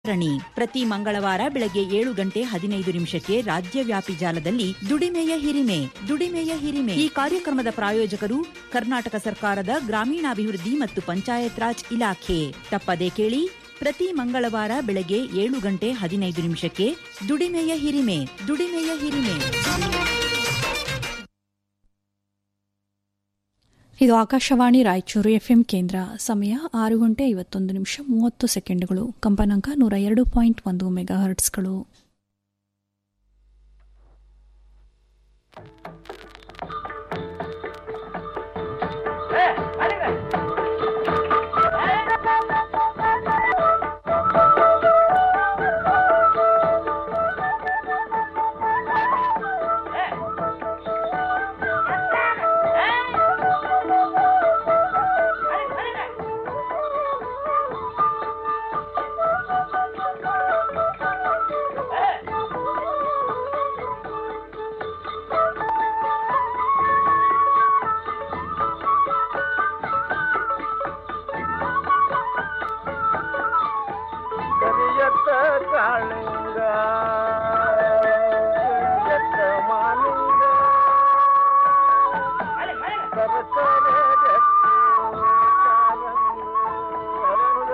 ಸರಣಿ ಪ್ರತಿ ಮಂಗಳವಾರ ಬೆಳಗ್ಗೆ ಏಳು ಗಂಟೆ ಹದಿನೈದು ನಿಮಿಷಕ್ಕೆ ರಾಜ್ಯವ್ಯಾಪಿ ಜಾಲದಲ್ಲಿ ದುಡಿಮೆಯ ಹಿರಿಮೆ ದುಡಿಮೆಯ ಹಿರಿಮೆ ಈ ಕಾರ್ಯಕ್ರಮದ ಪ್ರಾಯೋಜಕರು ಕರ್ನಾಟಕ ಸರ್ಕಾರದ ಗ್ರಾಮೀಣಾಭಿವೃದ್ಧಿ ಮತ್ತು ಪಂಚಾಯತ್ ರಾಜ್ ಇಲಾಖೆ ತಪ್ಪದೇ ಕೇಳಿ ಪ್ರತಿ ಮಂಗಳವಾರ ಬೆಳಗ್ಗೆ ಏಳು ಗಂಟೆ ಹದಿನೈದು ನಿಮಿಷಕ್ಕೆ ದುಡಿಮೆಯ ಹಿರಿಮೆ ದುಡಿಮೆಯ ಹಿರಿಮೆ ಇದು ಆಕಾಶವಾಣಿ ರಾಯಚೂರು ಎಫ್ಎಂ ಕೇಂದ್ರ ಸಮಯ ಆರು ಗಂಟೆ ಐವತ್ತೊಂದು ನಿಮಿಷ ಮೂವತ್ತು ಸೆಕೆಂಡ್ಗಳು ಕಂಪನಾಂಕ ನೂರ ಎರಡು ಪಾಯಿಂಟ್ ಒಂದು ಮೆಗಾ ಹರ್ಟ್ಸ್ಗಳು ಕರಿಯತ್ತ ಕಾಳಿಂಗ ಕರಿಯತ್ತ ಮಾಲಿಂಗ ಸರಸರ ಗಟ್ಟಿ ಕಾಲಂಗ ಹರಳು.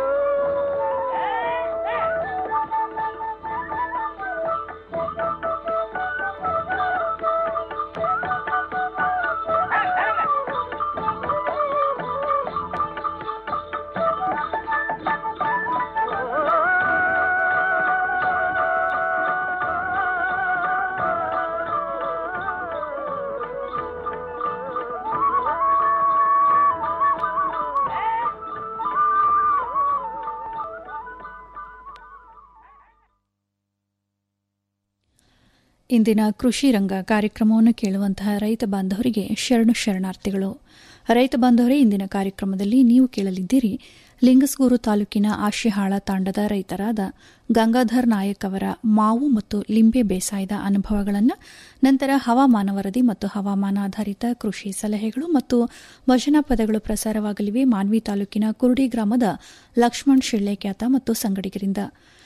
ಇಂದಿನ ಕೃಷಿ ರಂಗ ಕಾರ್ಯಕ್ರಮವನ್ನು ಕೇಳುವಂತಹ ರೈತ ಬಾಂಧವರಿಗೆ ಶರಣು ಶರಣಾರ್ಥಿಗಳು ರೈತ ಬಾಂಧವರೇ ಇಂದಿನ ಕಾರ್ಯಕ್ರಮದಲ್ಲಿ ನೀವು ಕೇಳಲಿದ್ದೀರಿ ಲಿಂಗಸ್ಗೂರು ತಾಲೂಕಿನ ಆಶಿಹಾಳ ತಾಂಡದ ರೈತರಾದ ಗಂಗಾಧರ್ ನಾಯಕ್ ಅವರ ಮಾವು ಮತ್ತು ಲಿಂಬೆ ಬೇಸಾಯದ ಅನುಭವಗಳನ್ನು ನಂತರ ಹವಾಮಾನ ವರದಿ ಮತ್ತು ಹವಾಮಾನಾಧಾರಿತ ಕೃಷಿ ಸಲಹೆಗಳು ಮತ್ತು ಭಜನಾ ಪದಗಳು ಪ್ರಸಾರವಾಗಲಿವೆ ಮಾನ್ವಿ ತಾಲೂಕಿನ ಕುರುಡಿ ಗ್ರಾಮದ ಲಕ್ಷ್ಮಣ್ ಶಿಳ್ಳೆಕ್ಯಾತ ಮತ್ತು ಸಂಗಡಿಗರಿಂದ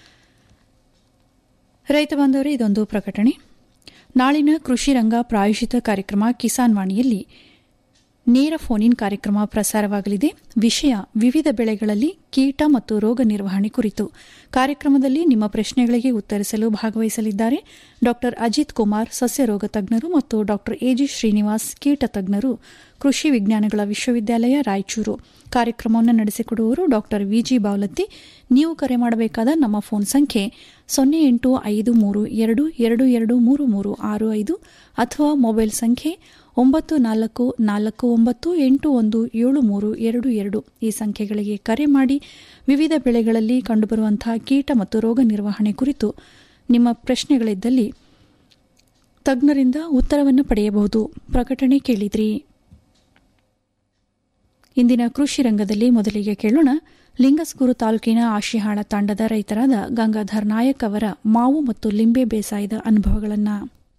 ರೈತ ಬಾಂಧವರೇ ಇದೊಂದು ಪ್ರಕಟಣೆ ನಾಳಿನ ಕೃಷಿ ರಂಗ ಪ್ರಾಯೋಜಿತ ಕಾರ್ಯಕ್ರಮ ಕಿಸಾನ್ ವಾಣಿಯಲ್ಲಿ ನೇರ ಫೋನ್ ಇನ್ ಕಾರ್ಯಕ್ರಮ ಪ್ರಸಾರವಾಗಲಿದೆ ವಿಷಯ ವಿವಿಧ ಬೆಳೆಗಳಲ್ಲಿ ಕೀಟ ಮತ್ತು ರೋಗ ನಿರ್ವಹಣೆ ಕುರಿತು ಕಾರ್ಯಕ್ರಮದಲ್ಲಿ ನಿಮ್ಮ ಪ್ರಶ್ನೆಗಳಿಗೆ ಉತ್ತರಿಸಲು ಭಾಗವಹಿಸಲಿದ್ದಾರೆ ಡಾ ಅಜಿತ್ ಕುಮಾರ್ ಸಸ್ಯ ರೋಗ ತಜ್ಞರು ಮತ್ತು ಡಾ ಎಜಿ ಶ್ರೀನಿವಾಸ್ ಕೀಟ ತಜ್ಞರು ಕೃಷಿ ವಿಜ್ಞಾನಗಳ ವಿಶ್ವವಿದ್ಯಾಲಯ ರಾಯಚೂರು ಕಾರ್ಯಕ್ರಮವನ್ನು ನಡೆಸಿಕೊಡುವವರು ಡಾ ವಿಜಿ ಬಾವಲತ್ತಿ ನೀವು ಕರೆ ಮಾಡಬೇಕಾದ ನಮ್ಮ ಫೋನ್ ಸಂಖ್ಯೆ ಸೊನ್ನೆ ಎಂಟು ಐದು ಮೂರು ಎರಡು ಎರಡು ಎರಡು ಮೂರು ಮೂರು ಆರು ಐದು ಅಥವಾ ಮೊಬೈಲ್ ಸಂಖ್ಯೆ ಒಂಬತ್ತು ನಾಲ್ಕು ನಾಲ್ಕು ಒಂಬತ್ತು ಎಂಟು ಒಂದು ಏಳು ಮೂರು ಎರಡು ಎರಡು ಈ ಸಂಖ್ಯೆಗಳಿಗೆ ಕರೆ ಮಾಡಿ ವಿವಿಧ ಬೆಳೆಗಳಲ್ಲಿ ಕಂಡುಬರುವಂತಹ ಕೀಟ ಮತ್ತು ರೋಗ ನಿರ್ವಹಣೆ ಕುರಿತು ನಿಮ್ಮ ಪ್ರಶ್ನೆಗಳಿದ್ದಲ್ಲಿ ತಜ್ಞರಿಂದ ಉತ್ತರವನ್ನು ಪಡೆಯಬಹುದು ಪ್ರಕಟಣೆ ಕೇಳಿದ್ರಿ ಇಂದಿನ ಕೃಷಿ ರಂಗದಲ್ಲಿ ಮೊದಲಿಗೆ ಕೇಳೋಣ ಲಿಂಗಸ್ಗೂರು ತಾಲೂಕಿನ ಆಶಿಹಾಳ ತಾಂಡದ ರೈತರಾದ ಗಂಗಾಧರ್ ನಾಯಕ್ ಅವರ ಮಾವು ಮತ್ತು ಲಿಂಬೆ ಬೇಸಾಯದ ಅನುಭವಗಳನ್ನು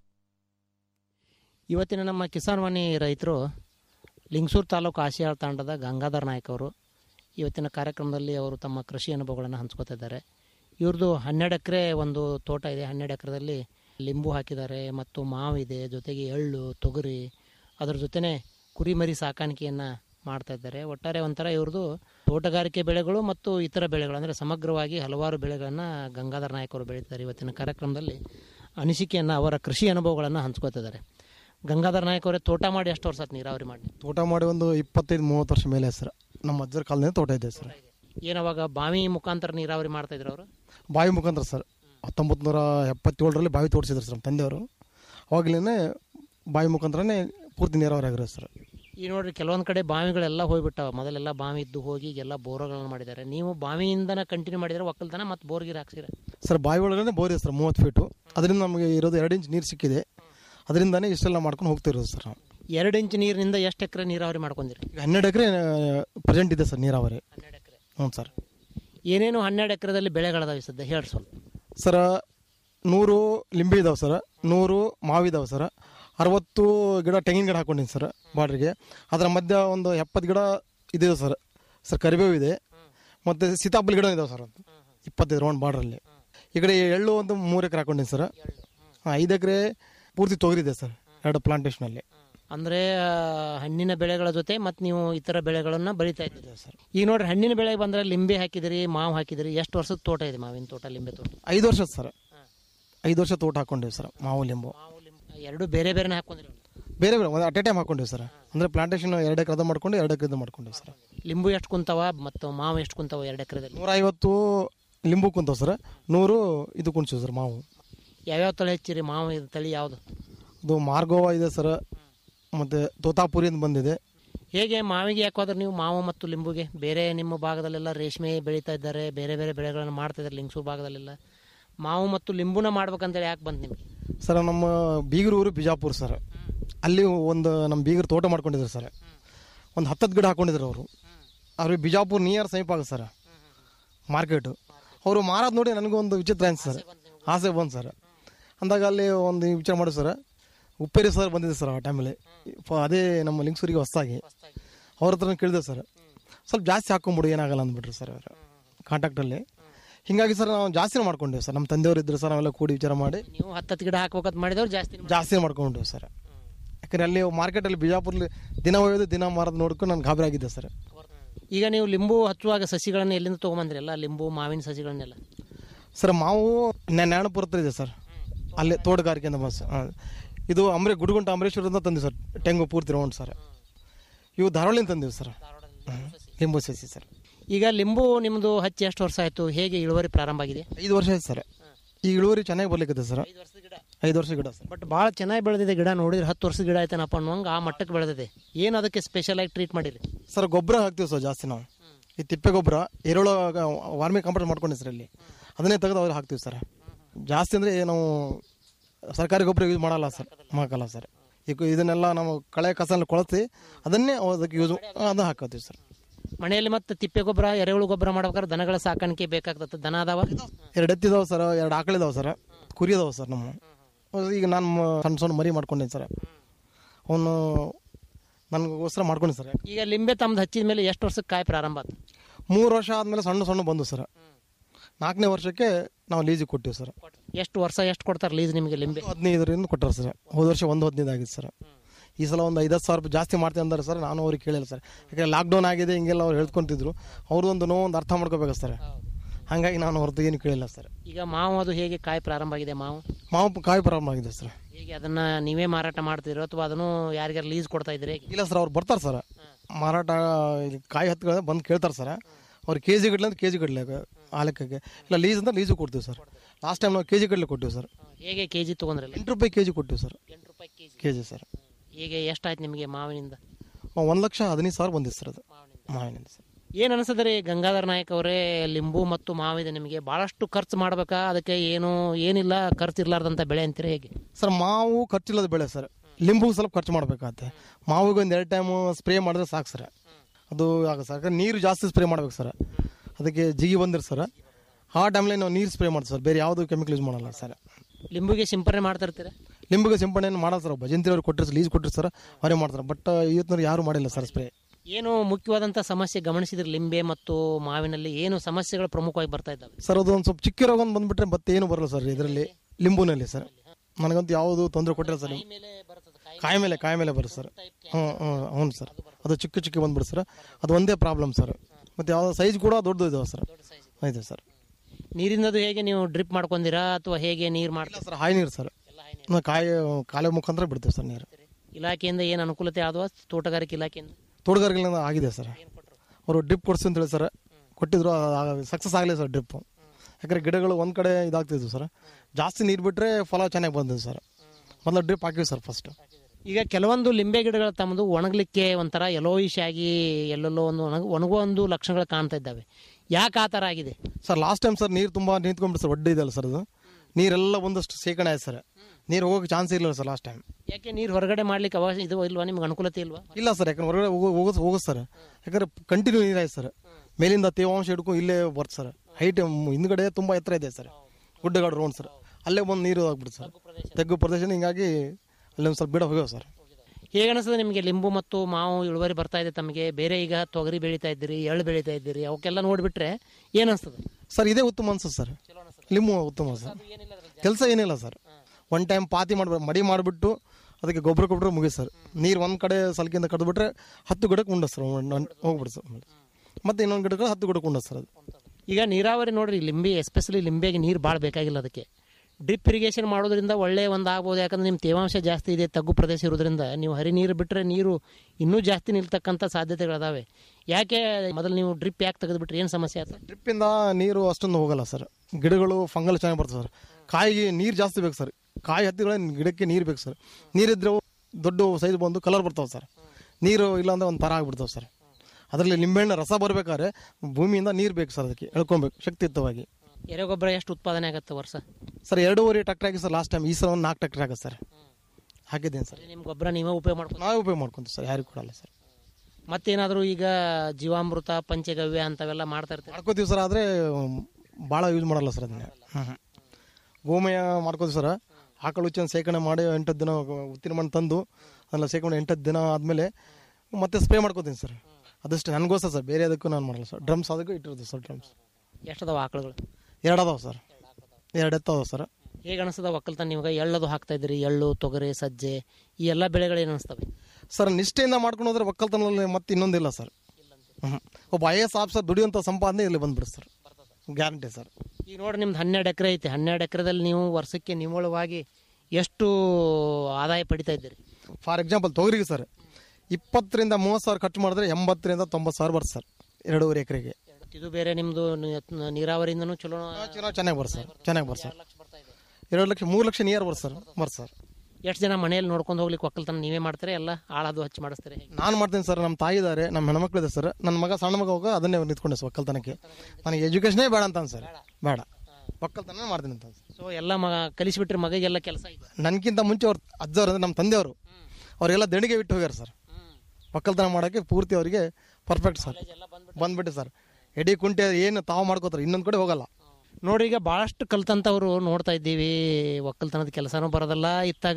ಇವತ್ತಿನ ನಮ್ಮ ಕಿಸಾನ್ ವಾಣಿ ರೈತರು ಲಿಂಗಸೂರು ತಾಲೂಕು ಆಶಿಯಾಳ ತಾಂಡದ ಗಂಗಾಧರ್ ನಾಯಕ್ ಅವರು ಇವತ್ತಿನ ಕಾರ್ಯಕ್ರಮದಲ್ಲಿ ಅವರು ತಮ್ಮ ಕೃಷಿ ಅನುಭವಗಳನ್ನು ಹಂಚ್ಕೋತಾ ಇದ್ದಾರೆ ಇವ್ರದ್ದು ಹನ್ನೆರಡು ಎಕರೆ ಒಂದು ತೋಟ ಇದೆ ಹನ್ನೆರಡು ಎಕರೆದಲ್ಲಿ ಲಿಂಬು ಹಾಕಿದ್ದಾರೆ ಮತ್ತು ಮಾವಿದೆ ಜೊತೆಗೆ ಎಳ್ಳು ತೊಗರಿ ಅದರ ಜೊತೆನೇ ಕುರಿಮರಿ ಸಾಕಾಣಿಕೆಯನ್ನು ಮಾಡ್ತಾ ಇದ್ದಾರೆ ಒಟ್ಟಾರೆ ಒಂಥರ ಇವ್ರದ್ದು ತೋಟಗಾರಿಕೆ ಬೆಳೆಗಳು ಮತ್ತು ಇತರ ಬೆಳೆಗಳು ಅಂದರೆ ಸಮಗ್ರವಾಗಿ ಹಲವಾರು ಬೆಳೆಗಳನ್ನು ಗಂಗಾಧರ್ ನಾಯಕ್ ಅವರು ಬೆಳೀತಾರೆ ಇವತ್ತಿನ ಕಾರ್ಯಕ್ರಮದಲ್ಲಿ ಅನಿಸಿಕೆಯನ್ನು ಅವರ ಕೃಷಿ ಅನುಭವಗಳನ್ನು ಹಂಚ್ಕೋತಿದ್ದಾರೆ ಗಂಗಾಧರ್ ನಾಯಕ್ ಅವರೇ ತೋಟ ಮಾಡಿ ಎಷ್ಟು ವರ್ಷ ಆಯ್ತು ನೀರಾವರಿ ಮಾಡಿ ತೋಟ ಮಾಡಿ ಒಂದು ಇಪ್ಪತ್ತೈದು ಮೂವತ್ತು ವರ್ಷ ಮೇಲೆ ಸರ್ ನಮ್ಮ ಅಜ್ಜರ ಕಾಲದಿಂದ ತೋಟ ಇದೆ ಸರ್ ಏನವಾಗ ಬಾವಿ ಮುಖಾಂತರ ನೀರಾವರಿ ಮಾಡ್ತಾ ಇದ್ರು ಅವರು ಬಾವಿ ಮುಖಾಂತರ ಸರ್ ಹತ್ತೊಂಬತ್ತು ನೂರ ಎಪ್ಪತ್ತೇಳರಲ್ಲಿ ಬಾವಿ ತೋರಿಸಿದ್ರು ಸರ್ ನಮ್ಮ ತಂದೆಯವರು ಅವಾಗಲೇ ಬಾವಿ ಮುಖಾಂತರನೇ ಪೂರ್ತಿ ನೀರಾವರಿ ಆಗಿರೋದು ಸರ್ ಈ ನೋಡ್ರಿ ಕೆಲವೊಂದು ಕಡೆ ಬಾವಿಗಳೆಲ್ಲ ಹೋಗ್ಬಿಟ್ಟಾವ ಮೊದಲೆಲ್ಲ ಬಾವಿ ಇದ್ದು ಹೋಗಿ ಎಲ್ಲ ಬೋರ್ಗಳನ್ನು ಮಾಡಿದ್ದಾರೆ ನೀವು ಬಾವಿಯಿಂದನೇ ಕಂಟಿನ್ಯೂ ಮಾಡಿದ್ರೆ ಒಕ್ಕಲ್ತನ ಮತ್ತು ಬೋರ್ಗಿರ್ ಹಾಕ್ಸಿರ ಸರ್ ಬಾವಿ ಒಳಗಡೆ ಬೋರ್ ಇದೆ ಸರ್ ಮೂವತ್ತು ಫೀಟು ಅದರಿಂದ ನಮಗೆ ಇರೋದು ಎರಡು ಇಂಚ್ ನೀರು ಸಿಕ್ಕಿದೆ ಅದರಿಂದನೇ ಇಷ್ಟೆಲ್ಲ ಮಾಡ್ಕೊಂಡು ಹೋಗ್ತಿರೋದು ಸರ್ ನಾವು ಎರಡು ಇಂಚ್ ನೀರಿನಿಂದ ಎಷ್ಟು ಎಕರೆ ನೀರಾವರಿ ಮಾಡ್ಕೊಂಡಿರಿ ಈಗ ಹನ್ನೆರಡು ಎಕರೆ ಪ್ರೆಸೆಂಟ್ ಇದೆ ಸರ್ ನೀರಾವರಿ ಹನ್ನೆರಡು ಎಕರೆ ಹ್ಞೂ ಸರ್ ಏನೇನು ಹನ್ನೆರಡು ಎಕರೆದಲ್ಲಿ ಬೆಳೆಗಳದಾವೆ ಸದ್ಯ ಹೇಳಿ ಸ್ವಲ್ಪ ಸರ ನೂರು ಲಿಂಬೆ ಇದಾವೆ ಸರ್ ನೂರು ಮಾವಿದಾವೆ ಸರ್ ಅರವತ್ತು ಗಿಡ ತೆಂಗಿನ ಗಿಡ ಹಾಕೊಂಡಿನಿ ಸರ್ ಬಾರ್ಡ್ರಿಗೆ ಅದರ ಮಧ್ಯ ಒಂದು ಎಪ್ಪತ್ತು ಗಿಡ ಇದೆ ಸರ್ ಸರ್ ಕರಿಬೇವು ಇದೆ ಮತ್ತು ಸೀತಾಫಲ ಗಿಡ ಇದಾವೆ ಸರ್ ಇಪ್ಪತ್ತೈದು ರೌಂಡ್ ಬಾರ್ಡ್ರಲ್ಲಿ ಈ ಕಡೆ ಎಳ್ಳು ಒಂದು ಮೂರು ಎಕರೆ ಹಾಕೊಂಡಿನಿ ಸರ್ ಹಾಂ ಐದು ಎಕರೆ ಪೂರ್ತಿ ತೊಗರಿದೆ ಸರ್ ಎರಡು ಪ್ಲಾಂಟೇಶನಲ್ಲಿ ಅಂದ್ರೆ ಆ, ಹಣ್ಣಿನ ಬೆಳೆಗಳ ಜೊತೆ ಮತ್ತು ನೀವು ಇತರ ಬೆಳೆಗಳನ್ನ ಬೆಳೀತಾ ಇದ್ದೀರಿ ಸರ್ ಈಗ ನೋಡ್ರಿ ಹಣ್ಣಿನ ಬೆಳೆಗೆ ಬಂದ್ರೆ ಲಿಂಬೆ ಹಾಕಿದಿರಿ ಮಾವು ಹಾಕಿದಿರಿ ಎಷ್ಟು ವರ್ಷದ ತೋಟ ಇದೆ ಮಾವಿನ ತೋಟ ಲಿಂಬೆ ತೋಟ ಐದು ವರ್ಷ ಸರ್ ಐದು ವರ್ಷ ತೋಟ ಹಾಕೊಂಡಿವಿ ಸರ್ ಮಾವು ಲಿಂಬು ಮಾವು ಲಿಂಬೆ ಎರಡು ಬೇರೆ ಬೇರೆನೇ ಹಾಕೊಂಡಿರಿ ಬೇರೆ ಬೇರೆ ಒಂದು ಅಟ್ ಎ ಟೈಮ್ ಹಾಕೊಂಡಿವಿ ಸರ್ ಅಂದರೆ ಪ್ಲಾಂಟೇಶನ್ ಎರಡು ಎಕರೆ ಅದು ಮಾಡ್ಕೊಂಡು ಎರಡು ಎಕರೆ ಇದು ಮಾಡ್ಕೊಂಡಿವಿ ಸರ್ ಲಿಂಬು ಎಷ್ಟು ಕುಂತಾವ ಮತ್ತು ಮಾವು ಎಷ್ಟು ಕುಂತಾವ ಎರಡು ಎಕರೆದಲ್ಲಿ ನೂರ ಐವತ್ತು ಲಿಂಬು ಕುಂತಾವ ಸರ್ ನೂರು ಇದು ಕುಣ್ಸಿವಿ ಸರ್ ಮಾವು ಯಾವ್ಯಾವ ತಳಿ ಹಚ್ಚಿರಿ ಮಾವು ಇದು ತಳಿ ಯಾವುದು ಅದು ಮಾರ್ಗೋವಾ ಇದೆ ಸರ್ ಮತ್ತು ತೋತಾಪುರಿ ಅಂತ ಬಂದಿದೆ ಹೇಗೆ ಮಾವಿಗೆ ಯಾಕೆ ಹೋದ್ರೆ ನೀವು ಮಾವು ಮತ್ತು ಲಿಂಬುಗೆ ಬೇರೆ ನಿಮ್ಮ ಭಾಗದಲ್ಲೆಲ್ಲ ರೇಷ್ಮೆ ಬೆಳೀತಾ ಇದ್ದಾರೆ ಬೇರೆ ಬೇರೆ ಬೆಳೆಗಳನ್ನು ಮಾಡ್ತಾ ಇದ್ದಾರೆ ಲಿಂಗಸೂರು ಭಾಗದಲ್ಲೆಲ್ಲ ಮಾವು ಮತ್ತು ಲಿಂಬುನ ಮಾಡ್ಬೇಕಂತೇಳಿ ಯಾಕೆ ಬಂತು ನಿಮಗೆ ಸರ್ ನಮ್ಮ ಬೀಗರ ಊರು ಬಿಜಾಪುರ ಸರ್ ಅಲ್ಲಿ ಒಂದು ನಮ್ಮ ಬೀಗರು ತೋಟ ಮಾಡ್ಕೊಂಡಿದ್ರು ಸರ್ ಒಂದು ಹತ್ತತ್ತು ಗಿಡ ಹಾಕೊಂಡಿದ್ರು ಅವರು ಅವ್ರಿಗೆ ಬಿಜಾಪುರ ನಿಯರ್ ಸಮೀಪ ಆಗುತ್ತೆ ಸರ್ ಮಾರ್ಕೆಟು ಅವರು ಮಾರೋದು ನೋಡಿ ನನಗೂ ಒಂದು ವಿಚಿತ್ರ ಅನ್ಸ್ ಸರ್ ಆಸೆ ಬಂತು ಸರ್ ಅಂದಾಗ ಅಲ್ಲಿ ಒಂದು ವಿಚಾರ ಮಾಡಿ ಸರ್ ಉಪ್ಪೇರಿ ಸರ್ ಬಂದಿದೆ ಸರ್ ಆ ಟೈಮಲ್ಲಿ ಪ- ಅದೇ ನಮ್ಮ ಲಿಂಗಸೂರಿಗೆ ಹೊಸದಾಗಿ ಅವ್ರ ಹತ್ರ ಕೇಳಿದೆ ಸರ್ ಸ್ವಲ್ಪ ಜಾಸ್ತಿ ಹಾಕೊಂಬಿಡು ಏನಾಗಲ್ಲ ಅಂದ್ಬಿಟ್ರು ಸರ್ ಅವರು ಕಾಂಟ್ಯಾಕ್ಟಲ್ಲಿ ಹಿಂಗಾಗಿ ಸರ್ ನಾವು ಜಾಸ್ತಿನೇ ಮಾಡ್ಕೊಂಡೇವೆ ಸರ್ ನಮ್ಮ ತಂದೆಯವರು ಇದ್ರು ಸರ್ ನಾವೆಲ್ಲ ಕೂಡಿ ವಿಚಾರ ಮಾಡಿ ನೀವು ಹತ್ತತ್ತು ಗಿಡ ಹಾಕ್ಬೇಕಂತ ಮಾಡಿದವ್ರು ಜಾಸ್ತಿ ಜಾಸ್ತಿ ಮಾಡ್ಕೊಂಡ್ವಿ ಸರ್ ಯಾಕಂದ್ರೆ ಅಲ್ಲಿ ಮಾರ್ಕೆಟಲ್ಲಿ ಬಿಜಾಪುರಲ್ಲಿ ದಿನ ಒಯ್ಯೋದು ದಿನ ಮಾರೋದು ನೋಡ್ಕೊಂಡು ನಾನು ಗಾಬರಿ ಆಗಿದ್ದೆ ಸರ್ ಈಗ ನೀವು ಲಿಂಬು ಹಚ್ಚುವಾಗ ಸಸಿಗಳನ್ನು ಎಲ್ಲಿಂದ ತೊಗೊಂಬಂದ್ರಿ ಎಲ್ಲ ಲಿಂಬು ಮಾವಿನ ಸಸಿಗಳನ್ನೆಲ್ಲ ಸರ್ ಮಾವು ನ್ಯಾಣಪುರ ಹತ್ರ ಇದೆ ಸರ್ ಅಲ್ಲೇ ತೋಟಗಾರಿಕೆಯಿಂದ ಬಸ್ ಹಾಂ. ಇದು ಅಮರೇ ಗುಡುಗುಂಟ ಅಮರೇಶ್ವರದಿಂದ ತಂದಿವಿ ಸರ್ ತೆಂಗು ಪೂರ್ತಿ ರೌಂಡ್ ಸರ್ ಇವು ಧಾರವಾಳಿಂದ ತಂದಿವಿ ಸರ್ ಹ್ಮ್. ಲಿಂಬು ಸಸಿ ಸರ್ ಈಗ ಲಿಂಬು ನಿಮ್ಮದು ಹಚ್ಚಿ ಎಷ್ಟು ವರ್ಷ ಆಯಿತು ಹೇಗೆ ಇಳುವರಿ ಪ್ರಾರಂಭ ಆಗಿದೆ ಐದು ವರ್ಷ ಆಯ್ತು ಸರ್ ಈ ಇಳುವರಿ ಚೆನ್ನಾಗಿ ಬರ್ಲಿಕ್ಕೆ ಸರ್ ಐದು ವರ್ಷದ ಗಿಡ ಐದು ವರ್ಷ ಗಿಡ ಸರ್ ಬಟ್ ಭಾಳ ಚೆನ್ನಾಗಿ ಬೆಳೆದಿದೆ ಗಿಡ ನೋಡಿದ್ರೆ ಹತ್ತು ವರ್ಷದ ಗಿಡ ಆಯ್ತೇನಪ್ಪ ಅನ್ನುವಂಗೆ ಆ ಮಟ್ಟಕ್ಕೆ ಬೆಳೆದಿದೆ ಏನು ಅದಕ್ಕೆ ಸ್ಪೆಷಲ್ ಆಗಿ ಟ್ರೀಟ್ ಮಾಡಿರಿ ಸರ್ ಗೊಬ್ಬರ ಹಾಕ್ತೀವಿ ಸರ್ ಜಾಸ್ತಿ ನಾವು ಈ ತಿಪ್ಪೆ ಗೊಬ್ಬರ ಎರೆಹುಳ ವಾರ್ಮಿ ಕಾಂಪೌಂಡ್ ಮಾಡ್ಕೊಂಡಿ ಸರ್ ಇಲ್ಲಿ ಅದನ್ನೇ ತೆಗೆದು ಅವ್ರು ಹಾಕ್ತೀವಿ ಸರ್ ಜಾಸ್ತಿ ಅಂದರೆ ನಾವು ಸರ್ಕಾರಿ ಗೊಬ್ಬರ ಯೂಸ್ ಮಾಡಲ್ಲ ಸರ್ ಮಾಡಲ್ಲ ಸರ್ ಈಗ ಇದನ್ನೆಲ್ಲ ನಾವು ಕಳೆ ಕಸನ ಕೊಳತಿ ಅದನ್ನೇ ಅದಕ್ಕೆ ಯೂಸ್ ಅದನ್ನ ಹಾಕೋತೀವಿ ಸರ್ ಮನೆಯಲ್ಲಿ ಮತ್ತೆ ತಿಪ್ಪೆ ಗೊಬ್ಬರ ಎರೆಹುಳು ಗೊಬ್ಬರ ಮಾಡ್ಬೇಕಾದ್ರೆ ದನಗಳ ಸಾಕಾಣಿಕೆ ಬೇಕಾಗ್ತದೆ ದನ ಅದಾವ ಎರಡು ಎತ್ತಿದಾವೆ ಸರ್ ಎರಡು ಆಕಳಿದಾವೆ ಸರ್ ಕುರಿ ಇದಾವೆ ಸರ್ ನಮ್ಮ ಈಗ ನಾನು ಸಣ್ಣ ಸಣ್ಣ ಮರಿ ಮಾಡ್ಕೊಂಡೇನಿ ಸರ್ ಅವನು ನನಗೋಸ್ಕರ ಮಾಡ್ಕೊಂಡೆ ಸರ್ ಈಗ ಲಿಂಬೆ ತಮ್ದು ಹಚ್ಚಿದ ಮೇಲೆ ಎಷ್ಟು ವರ್ಷಕ್ಕೆ ಕಾಯಿ ಪ್ರಾರಂಭ ಆಯ್ತು ಮೂರು ವರ್ಷ ಆದಮೇಲೆ ಸಣ್ಣ ಸಣ್ಣ ಬಂದು ಸರ್ ನಾಲ್ಕನೇ ವರ್ಷಕ್ಕೆ ನಾವು ಲೀಸಿಗೆ ಕೊಟ್ಟಿವಿ ಸರ್ ಎಷ್ಟು ವರ್ಷ ಎಷ್ಟು ಕೊಡ್ತಾರೆ ಲೀಸ್ ನಿಮಗೆ ಲಿಂಬೆ ಹದಿನೈದರಿಂದ ಕೊಟ್ಟಾರ ಸರ್ ಹೋದ ವರ್ಷ ಒಂದು ಹದಿನೈದು ಆಗಿತ್ತು ಸರ್ ಈ ಸಲ ಒಂದು ಐದತ್ತು ಸಾವಿರ ರೂಪಾಯಿ ಜಾಸ್ತಿ ಮಾಡ್ತೀನಿ ಅಂತಾರೆ ಸರ್ ನಾನು ಅವ್ರಿಗೆ ಕೇಳಿಲ್ಲ ಸರ್ ಯಾಕಂದ್ರೆ ಲಾಕ್ಡೌನ್ ಆಗಿದೆ ಹಿಂಗೆಲ್ಲ ಅವ್ರು ಹೇಳ್ಕೊಂತಿದ್ರು ಅವ್ರದ್ದೊಂದು ನೋವು ಒಂದು ಅರ್ಥ ಮಾಡ್ಕೋಬೇಕು ಸರ್ ಹಾಗಾಗಿ ನಾನು ಅವ್ರದ್ದು ಏನು ಕೇಳಿಲ್ಲ ಸರ್ ಈಗ ಮಾವು ಅದು ಹೇಗೆ ಕಾಯಿ ಪ್ರಾರಂಭ ಆಗಿದೆ ಮಾವು ಮಾವು ಕಾಯಿ ಪ್ರಾರಂಭ ಆಗಿದೆ ಸರ್ ಹೇಗೆ ಅದನ್ನ ನೀವೇ ಮಾರಾಟ ಮಾಡ್ತಿರೋ ಅಥವಾ ಅದನ್ನು ಯಾರಿಗಾರು ಲೀಸ್ ಕೊಡ್ತಾ ಇದ್ರಿ ಹೇಗೆ ಇಲ್ಲ ಸರ್ ಅವ್ರು ಬರ್ತಾರೆ ಸರ್ ಮಾರಾಟ ಇಲ್ಲಿ ಕಾಯಿ ಹತ್ತು ಬಂದು ಕೇಳ್ತಾರೆ ಸರ್ ಅವ್ರು ಕೆ ಜಿ ಗಟ್ಲೆ ಅಂತ ಕೆ ಜಿ ಗಟ್ಲೆ ಆ ಲೆಕ್ಕಕ್ಕೆ ಇಲ್ಲ ಲೀಸ್ ಅಂತ ಲೀಸು ಕೊಡ್ತೀವಿ ಸರ್ ಲಾಸ್ಟ್ ಟೈಮ್ ನಾವು ಕೆ ಜಿ ಗಟ್ಲೆ ಕೊಟ್ಟಿವಿ ಸರ್ ಹೇಗೆ ಕೆ ಜಿ ತೊಗೊಂಡ್ರಲ್ಲ ಎಂಟು ರೂಪಾಯಿ ಕೆ ಜಿ ಕೊಟ್ಟಿವಿ ಸರ್ ಎಂಟು ರೂಪಾಯಿ K G K G sir ಹೇಗೆ ಎಷ್ಟಾಯ್ತು ನಿಮಗೆ ಮಾವಿನಿಂದ ಒಂದು ಲಕ್ಷ ಹದಿನೈದು ಸಾವಿರ ಬಂದಿತ್ತು ಸರ್ ಅದು ಮಾವಿನಿಂದ ಸರ್ ಏನು ಅನಿಸ್ತದೆ ರೀ ಗಂಗಾಧರ ನಾಯಕ್ ಅವರೇ ಲಿಂಬು ಮತ್ತು ಮಾವಿದೆ ನಿಮಗೆ ಭಾಳಷ್ಟು ಖರ್ಚು ಮಾಡ್ಬೇಕಾ ಅದಕ್ಕೆ ಏನು ಏನಿಲ್ಲ ಖರ್ಚು ಇರ್ಲಾರ್ದಂಥ ಬೆಳೆ ಅಂತೀರಿ ಹೇಗೆ ಸರ್ ಮಾವು ಖರ್ಚಿಲ್ಲದ ಬೆಳೆ ಸರ್ ಲಿಂಬು ಸ್ವಲ್ಪ ಖರ್ಚು ಮಾಡಬೇಕಾಗತ್ತೆ ಮಾವಿಗೆ ಒಂದು ಎರಡು ಟೈಮು ಸ್ಪ್ರೇ ಮಾಡಿದ್ರೆ ಸಾಕು ಸರ್ ಅದು ಆಗ ಸರ್ ಯಾಕಂದ್ರೆ ನೀರು ಜಾಸ್ತಿ ಸ್ಪ್ರೇ ಮಾಡ್ಬೇಕು ಸರ್ ಅದಕ್ಕೆ ಜಿಗಿ ಬಂದಿರ್ ಸರ್ ಆ ಟೈಮ್ಲಿ ನಾವು ನೀರು ಸ್ಪ್ರೇ ಮಾಡ್ತೀವಿ ಸರ್ ಬೇರೆ ಯಾವುದು ಕೆಮಿಕಲ್ ಯೂಸ್ ಮಾಡಲ್ಲ ಸರ್ ಲಿಂಬುಗೆ ಸಿಂಪರಣೆ ಮಾಡ್ತಿರ್ತೀರ ಲಿಂಬಿಗೆ ಸಿಂಪಡಣೆ ಮಾಡಲ್ಲ ಸರ್ ಭಜಂತ್ರಿ ಅವ್ರು ಕೊಟ್ಟಿರ್ತಾರೆ ಲೀಸ್ ಕೊಟ್ಟಿರ್ತಾರೆ ಸರ್ ಅವರೇ ಮಾಡ್ತಾರೆ ಬಟ್ ಇವತ್ತಿನವ್ರು ಯಾರು ಮಾಡಿಲ್ಲ ಸರ್ ಸ್ಪ್ರೇ ಏನು ಮುಖ್ಯವಾದಂಥ ಸಮಸ್ಯೆ ಗಮನಿಸಿದ್ರೆ ಲಿಂಬೆ ಮತ್ತು ಮಾವಿನಲ್ಲಿ ಏನು ಸಮಸ್ಯೆಗಳು ಪ್ರಮುಖವಾಗಿ ಬರ್ತಾ ಇದ್ದಾವೆ ಸರ್ ಅದು ಒಂದು ಸ್ವಲ್ಪ ಚಿಕ್ಕ ರೋಗ ಒಂದು ಬಂದ್ಬಿಟ್ರೆ ಮತ್ತೆ ಏನು ಬರಲ್ಲ ಸರ್ ಇದರಲ್ಲಿ ಲಿಂಬುನಲ್ಲಿ ಸರ್ ನನಗಂತೂ ಯಾವುದು ತೊಂದರೆ ಕೊಟ್ಟಿಲ್ಲ ಸರ್ ಕಾಯಿ ಮೇಲೆ ಕಾಯಿ ಮೇಲೆ ಬರುತ್ತೆ ಸರ್ ಹ್ಞೂ ಹ್ಞೂ ಹ್ಞೂ ಸರ್ ಅದು ಚಿಕ್ಕ ಚಿಕ್ಕ ಬಂದ್ಬಿಡುತ್ತೆ ಸರ್ ಅದು ಒಂದೇ ಪ್ರಾಬ್ಲಮ್ ಸರ್ ಮತ್ತು ಯಾವ್ದು ಸೈಜ್ ಕೂಡ ದೊಡ್ಡದು ಇದಾವೆ ಸರ್ ಇದೆ ಸರ್ ನೀರಿನದು ಹೇಗೆ ನೀವು ಡ್ರಿಪ್ ಮಾಡ್ಕೊಂದಿರಾ ಅಥವಾ ಹೇಗೆ ನೀರು ಇಲ್ಲ ಮಾಡ್ತೀರಾ ಸರ್ ಹಾಯಿ ನೀರು ಸರ್ ನಾವು ಕಾಯಿ ಕಾಲೇ ಮುಖಾಂತರ ಬಿಡ್ತೀವಿ ಸರ್ ನೀರು ಇಲಾಖೆಯಿಂದ ಏನು ಅನುಕೂಲತೆ ಆದವ ತೋಟಗಾರಿಕೆ ಇಲಾಖೆಯಿಂದ ತೋಟಗಾರಿಕೆಯಿಂದ ಆಗಿದೆ ಸರ್ ಅವರು ಡ್ರಿಪ್ ಕೊಡ್ಸಿ ಅಂತ ಹೇಳಿ ಸರ್ ಕೊಟ್ಟಿದ್ರು ಸಕ್ಸಸ್ ಆಗಲಿ ಸರ್ ಡ್ರಿಪ್ ಯಾಕಂದ್ರೆ ಗಿಡಗಳು ಒಂದು ಕಡೆ ಇದಾಗ್ತಿದ್ವು ಸರ್ ಜಾಸ್ತಿ ನೀರು ಬಿಟ್ಟರೆ ಫಲ ಚೆನ್ನಾಗಿ ಬಂದಿದೆ ಸರ್ ಮೊದಲು ಡ್ರಿಪ್ ಹಾಕಿವಿ ಸರ್ ಫಸ್ಟ್ ಈಗ ಕೆಲವೊಂದು ಲಿಂಬೆ ಗಿಡಗಳ ತಮ್ಮದು ಒಣಗಲಿಕ್ಕೆ ಒಂಥರ ಯೆಲೋಯಿಶ್ ಆಗಿ ಎಲ್ಲೆಲ್ಲೋ ಒಂದು ಒಣಗ ಒಣಗುವ ಒಂದು ಲಕ್ಷಣಗಳು ಕಾಣ್ತಾ ಇದ್ದಾವೆ ಯಾಕೆ ಆ ಥರ ಆಗಿದೆ ಸರ್ ಲಾಸ್ಟ್ ಟೈಮ್ ಸರ್ ನೀರು ತುಂಬ ನಿಂತ್ಕೊಂಡ್ಬಿಟ್ಟು ಸರ್ ಒಡ್ಡೆ ಇದೆಯಲ್ಲ ಸರ್ ಅದು ನೀರೆಲ್ಲ ಒಂದಷ್ಟು ಶೇಖರಣೆ ಆಯ್ತು ಸರ್ ನೀರು ಹೋಗೋಕೆ ಚಾನ್ಸ್ ಇಲ್ಲ ಸರ್ ಲಾಸ್ಟ್ ಟೈಮ್ ಯಾಕೆ ನೀರು ಹೊರಗಡೆ ಮಾಡ್ಲಿಕ್ಕೆ ಅವಕಾಶ ಇದು ಇಲ್ವಾ ನಿಮ್ಗೆ ಅನುಕೂಲತೆ ಇಲ್ವಾ ಇಲ್ಲ ಸರ್ ಯಾಕಂದ್ರೆ ಹೊರಗಡೆ ಹೋಗೋ ಹೋಗೋ ಹೋಗೋದು ಸರ್ ಯಾಕಂದ್ರೆ ಕಂಟಿನ್ಯೂ ನೀರಾಯ್ತು ಸರ್ ಮೇಲಿಂದ ತೇವಾಂಶ ಹಿಡ್ಕೊಂಡು ಇಲ್ಲೇ ಬರ್ತು ಸರ್ ಹೈಟ್ ಹಿಂದ್ಗಡೆ ತುಂಬ ಎತ್ತರ ಇದೆ ಸರ್ ಗುಡ್ಡಗಾಡು ರೋಡ್ ಸರ್ ಅಲ್ಲೇ ಬಂದು ನೀರು ಆಗ್ಬಿಡುತ್ತೆ ಸರ್ ತೆಗ್ಗು ಪ್ರದೇಶ ಹಿಂಗಾಗಿ ಅಲ್ಲಿ ಒಂದು ಸ್ವಲ್ಪ ಬಿಡ ಹೋಗ್ಯಾವ ಸರ್ ಹೇಗೆ ಅನಿಸ್ತದೆ ನಿಮಗೆ ಲಿಂಬು ಮತ್ತು ಮಾವು ಇಳುವರಿ ಬರ್ತಾ ಇದೆ ತಮಗೆ ಬೇರೆ ಈಗ ತೊಗರಿ ಬೆಳೀತಾ ಇದ್ದೀರಿ ಎಳ್ಳು ಬೆಳೀತಾ ಇದ್ದೀರಿ ಅವಕ್ಕೆಲ್ಲ ನೋಡಿಬಿಟ್ರೆ ಏನು ಅನಿಸ್ತದೆ ಸರ್ ಇದೇ ಉತ್ತಮ ಅನ್ಸುತ್ತೆ ಸರ್ ಲಿಂಬು ಉತ್ತಮ ಸರ್ ಕೆಲಸ ಏನಿಲ್ಲ ಸರ್ ಒನ್ ಟೈಮ್ ಪಾತಿ ಮಾಡ್ಬೇಕು ಮಡಿ ಮಾಡಿಬಿಟ್ಟು ಅದಕ್ಕೆ ಗೊಬ್ಬರ ಕೊಟ್ಟರೆ ಮುಗಿಸ್ ಸರ್ ನೀರು ಒಂದು ಕಡೆ ಸಲ್ಕಿಂದ ಕಡ್ದುಬಿಟ್ರೆ ಹತ್ತು ಗಿಡಕ್ಕೆ ಉಂಡ ಸರ್ ಹೋಗ್ಬಿಡು ಸರ್ ಮತ್ತೆ ಇನ್ನೊಂದು ಗಿಡಕ್ಕೆ ಹತ್ತು ಗಿಡಕ್ಕೆ ಉಂಡ ಸರ್ ಅದು ಈಗ ನೀರಾವರಿ ನೋಡ್ರಿ ಲಿಂಬೆ ಎಸ್ಪೆಷಲಿ ಲಿಂಬೆಗೆ ನೀರು ಭಾಳ ಬೇಕಾಗಿಲ್ಲ ಅದಕ್ಕೆ ಡ್ರಿಪ್ ಇರಿಗೇಷನ್ ಮಾಡೋದ್ರಿಂದ ಒಳ್ಳೆ ಒಂದು ಆಗ್ಬೋದು ಯಾಕಂದ್ರೆ ನಿಮ್ಮ ತೇವಾಂಶ ಜಾಸ್ತಿ ಇದೆ ತಗ್ಗು ಪ್ರದೇಶ ಇರೋದ್ರಿಂದ ನೀವು ಹರಿ ನೀರು ಬಿಟ್ಟರೆ ನೀರು ಇನ್ನೂ ಜಾಸ್ತಿ ನಿಲ್ತಕ್ಕಂಥ ಸಾಧ್ಯತೆಗಳಿದಾವೆ ಯಾಕೆ ಮೊದಲು ನೀವು ಡ್ರಿಪ್ ಯಾಕೆ ತೆಗೆದುಬಿಟ್ರೆ ಏನು ಸಮಸ್ಯೆ ಆಯ್ತು ಡ್ರಿಪ್ಪಿಂದ ನೀರು ಅಷ್ಟೊಂದು ಹೋಗಲ್ಲ ಸರ್ ಗಿಡಗಳು ಫಂಗಲ್ ಚೆನ್ನಾಗಿ ಬರ್ತದೆ ಸರ್ ಕಾಯಿಗೆ ನೀರು ಜಾಸ್ತಿ ಬೇಕು ಸರ್ ಕಾಯಿ ಹತ್ತಿಗಳ ಗಿಡಕ್ಕೆ ನೀರು ಬೇಕು ಸರ್ ನೀರಿದ್ರೆ ಅವು ದೊಡ್ಡ ಸೈಜ್ ಬಂದು ಕಲರ್ ಬರ್ತಾವೆ ಸರ್ ನೀರು ಇಲ್ಲಾಂದ್ರೆ ಒಂದು ಥರ ಆಗ್ಬಿಡ್ತಾವೆ ಸರ್ ಅದರಲ್ಲಿ ನಿಂಬೆಹಣ್ಣು ರಸ ಬರ್ಬೇಕಾದ್ರೆ ಭೂಮಿಯಿಂದ ನೀರು ಬೇಕು ಸರ್ ಅದಕ್ಕೆ ಎಳ್ಕೊಬೇಕು ಶಕ್ತಿಯುತವಾಗಿ ಎರೆಗೊಬ್ಬರ ಎಷ್ಟು ಉತ್ಪಾದನೆ ಆಗುತ್ತೆ ವರ್ಷ ಸರ್ ಎರಡೂವರೆ ಟ್ರ್ಯಾಕ್ಟರ್ ಆಗಿ ಸರ್ ಲಾಸ್ಟ್ ಟೈಮ್ ಈ ಸಲ ಒಂದು ನಾಲ್ಕು ಟ್ರ್ಯಾಕ್ಟರ್ ಆಗುತ್ತೆ ಸರ್ ಹಾಕಿದ್ದೀನಿ ಸರ್ ನಿಮ್ಮ ಗೊಬ್ಬರ ನೀವೇ ಉಪಯೋಗ ಮಾಡ್ಕೊಂಡು ನಾವೇ ಉಪಯೋಗ ಮಾಡ್ಕೊಂತೀವಿ ಸರ್ ಯಾರಿಗೂ ಕೊಡಲ್ಲ ಸರ್ ಮತ್ತೇನಾದರೂ ಈಗ ಜೀವಾಮೃತ ಪಂಚಗವ್ಯ ಅಂತವೆಲ್ಲ ಮಾಡ್ತಾ ಇರ್ತೀವಿ ಮಾಡ್ಕೋತೀವಿ ಸರ್ ಆದರೆ ಭಾಳ ಯೂಸ್ ಮಾಡಲ್ಲ ಸರ್ ಅದನ್ನ ಹ್ಞೂ ಗೋಮಯ ಮಾಡ್ಕೋತೀವಿ ಸರ್ ಆಕಳು ಉಚ್ಚನ್ನು ಶೇಖರಣೆ ಮಾಡಿ ಎಂಟತ್ತು ದಿನ ಉತ್ತಿನ ಮಣ್ಣು ತಂದು ಅದನ್ನ ಶೇಖರಣೆ ಎಂಟತ್ತು ದಿನ ಆದಮೇಲೆ ಮತ್ತೆ ಸ್ಪ್ರೇ ಮಾಡ್ಕೋತೀನಿ ಸರ್ ಅದಷ್ಟು ನನಗೋಸ್ಕರ ಸರ್ ಬೇರೆ ಅದಕ್ಕೂ ನಾನು ಮಾಡಲ್ಲ ಸರ್ ಡ್ರಮ್ಸ್ ಅದಕ್ಕೂ ಇಟ್ಟಿರ್ತೀವಿ ಸರ್ ಡ್ರಮ್ಸ್ ಎಷ್ಟು ಅದಾವ ಆಕಳುಗಳು ಎರಡು ಅದಾವೆ ಸರ್ ಎರಡು ಎತ್ತದಾವೆ ಸರ್ ಹೇಗೆ ಅನಿಸ್ತದ ಒಕ್ಕಲ್ತನ ನಿಮ್ಗೆ ಎಳ್ಳದು ಹಾಕ್ತಾ ಇದ್ರಿ ಎಳ್ಳು ತೊಗರಿ ಸಜ್ಜೆ ಈ ಎಲ್ಲ ಬೆಳೆಗಳು ಏನು ಅನಿಸ್ತವೆ ಸರ್ ನಿಷ್ಠೆಯಿಂದ ಮಾಡ್ಕೊಂಡು ಹೋದ್ರೆ ಒಕ್ಕಲ್ತನದಲ್ಲಿ ಮತ್ತೆ ಇನ್ನೊಂದಿಲ್ಲ ಸರ್ ಹ್ಞೂ ಒಬ್ಬ ಐ ಎಸ್ ಆಫೀಸರ್ ದುಡಿಯುವಂಥ ಸಂಪಾದನೆ ಇಲ್ಲಿ ಬಂದ್ಬಿಡು ಸರ್ ಗ್ಯಾರಂಟಿ ಸರ್ ಈಗ ನೋಡಿ ನಿಮ್ದು ಹನ್ನೆರಡು ಎಕರೆ ಐತೆ ಹನ್ನೆರಡು ಎಕರೆದಲ್ಲಿ ನೀವು ವರ್ಷಕ್ಕೆ ನಿವ್ವಳವಾಗಿ ಎಷ್ಟು ಆದಾಯ ಪಡಿತಾ ಇದ್ದೀರಿ ಫಾರ್ ಎಕ್ಸಾಂಪಲ್ ತೊಗರಿಗೆ ಸರ್ ಇಪ್ಪತ್ತರಿಂದ ಮೂವತ್ತು ಸಾವಿರ ಖರ್ಚು ಮಾಡಿದ್ರೆ ಎಂಬತ್ತರಿಂದ ತೊಂಬತ್ತು ಸಾವಿರ ಬರುತ್ತೆ ಸರ್ ಎರಡೂವರೆ ಎಕರೆಗೆ ಇದು ಬೇರೆ ನಿಮ್ಮದು ನೀರಾವರಿಯಿಂದನೂ ಚಲೋ ಚೆನ್ನಾಗಿ ಚೆನ್ನಾಗಿ ಬರುತ್ತೆ ಸರ್ ಚೆನ್ನಾಗಿ ಬರುತ್ತೆ ಸರ್ ಎರಡು ಲಕ್ಷ ಮೂರು ಲಕ್ಷ ನಿಯರ್ ಬರುತ್ತೆ ಸರ್ ಬರುತ್ತೆ ಸರ್ ಎಷ್ಟು ಜನ ಮನೆಯಲ್ಲಿ ನೋಡ್ಕೊಂಡು ಹೋಗ್ಲಿಕ್ಕೆ ಒಕ್ಕಲ್ತನ ನೀವೇ ಮಾಡ್ತಾರೆ ಎಲ್ಲ ಆಳದು ಹಚ್ಚಿ ಮಾಡಿಸ್ತಾರೆ ಹೇಗೆ ನಾನು ಮಾಡ್ತೀನಿ ಸರ್ ನಮ್ಮ ತಾಯಿ ಇದ್ದಾರೆ ನಮ್ಮ ಹೆಣ್ಮಕ್ಳಿದೆ ಸರ್ ನನ್ನ ಮಗ ಸಣ್ಣ ಮಗ ಹೋಗ ಅದನ್ನೇ ನಿಂತ್ಕೊಂಡೆ ಸರ್ ಒಕ್ಕಲ್ತನಕ್ಕೆ ನನಗೆ ಎಜುಕೇಷನೇ ಬೇಡ ಅಂತ ಸರ್ ಬೇಡ ಒಕ್ಕಲ್ತನ ಮಾಡ್ತೀನಿ ಅಂತ ಸರ್ ಸೊ ಎಲ್ಲ ಮಗ ಕಲಿಸ್ಬಿಟ್ರೆ ಮಗಗೆಲ್ಲ ಕೆಲಸ ಈಗ ನನಗಿಂತ ಮುಂಚೆ ಅವ್ರ ಅಜ್ಜವ್ರು ಅಂದರೆ ನಮ್ಮ ತಂದೆಯವರು ಅವರೆಲ್ಲ ದಣಿಗೆ ಬಿಟ್ಟು ಹೋಗ್ಯಾರ ಸರ್ ಒಕ್ಕಲ್ತನ ಮಾಡೋಕ್ಕೆ ಪೂರ್ತಿ ಅವರಿಗೆ ಪರ್ಫೆಕ್ಟ್ ಸರ್ ಬಂದ್ಬಿಟ್ಟು ಸರ್ ಎಡಿ ಕುಂಟೆ ಏನು ತಾವು ಮಾಡ್ಕೋತಾರೆ ಇನ್ನೊಂದು ಕಡೆ ಹೋಗಲ್ಲ ನೋಡ್ರಿ ಈಗ ಭಾಳಷ್ಟು ಕಲ್ತಂಥವ್ರು ನೋಡ್ತಾ ಇದ್ದೀವಿ ಒಕ್ಕಲ್ತನದ ಕೆಲಸನೂ ಬರೋದಲ್ಲ ಇತ್ತಾಗ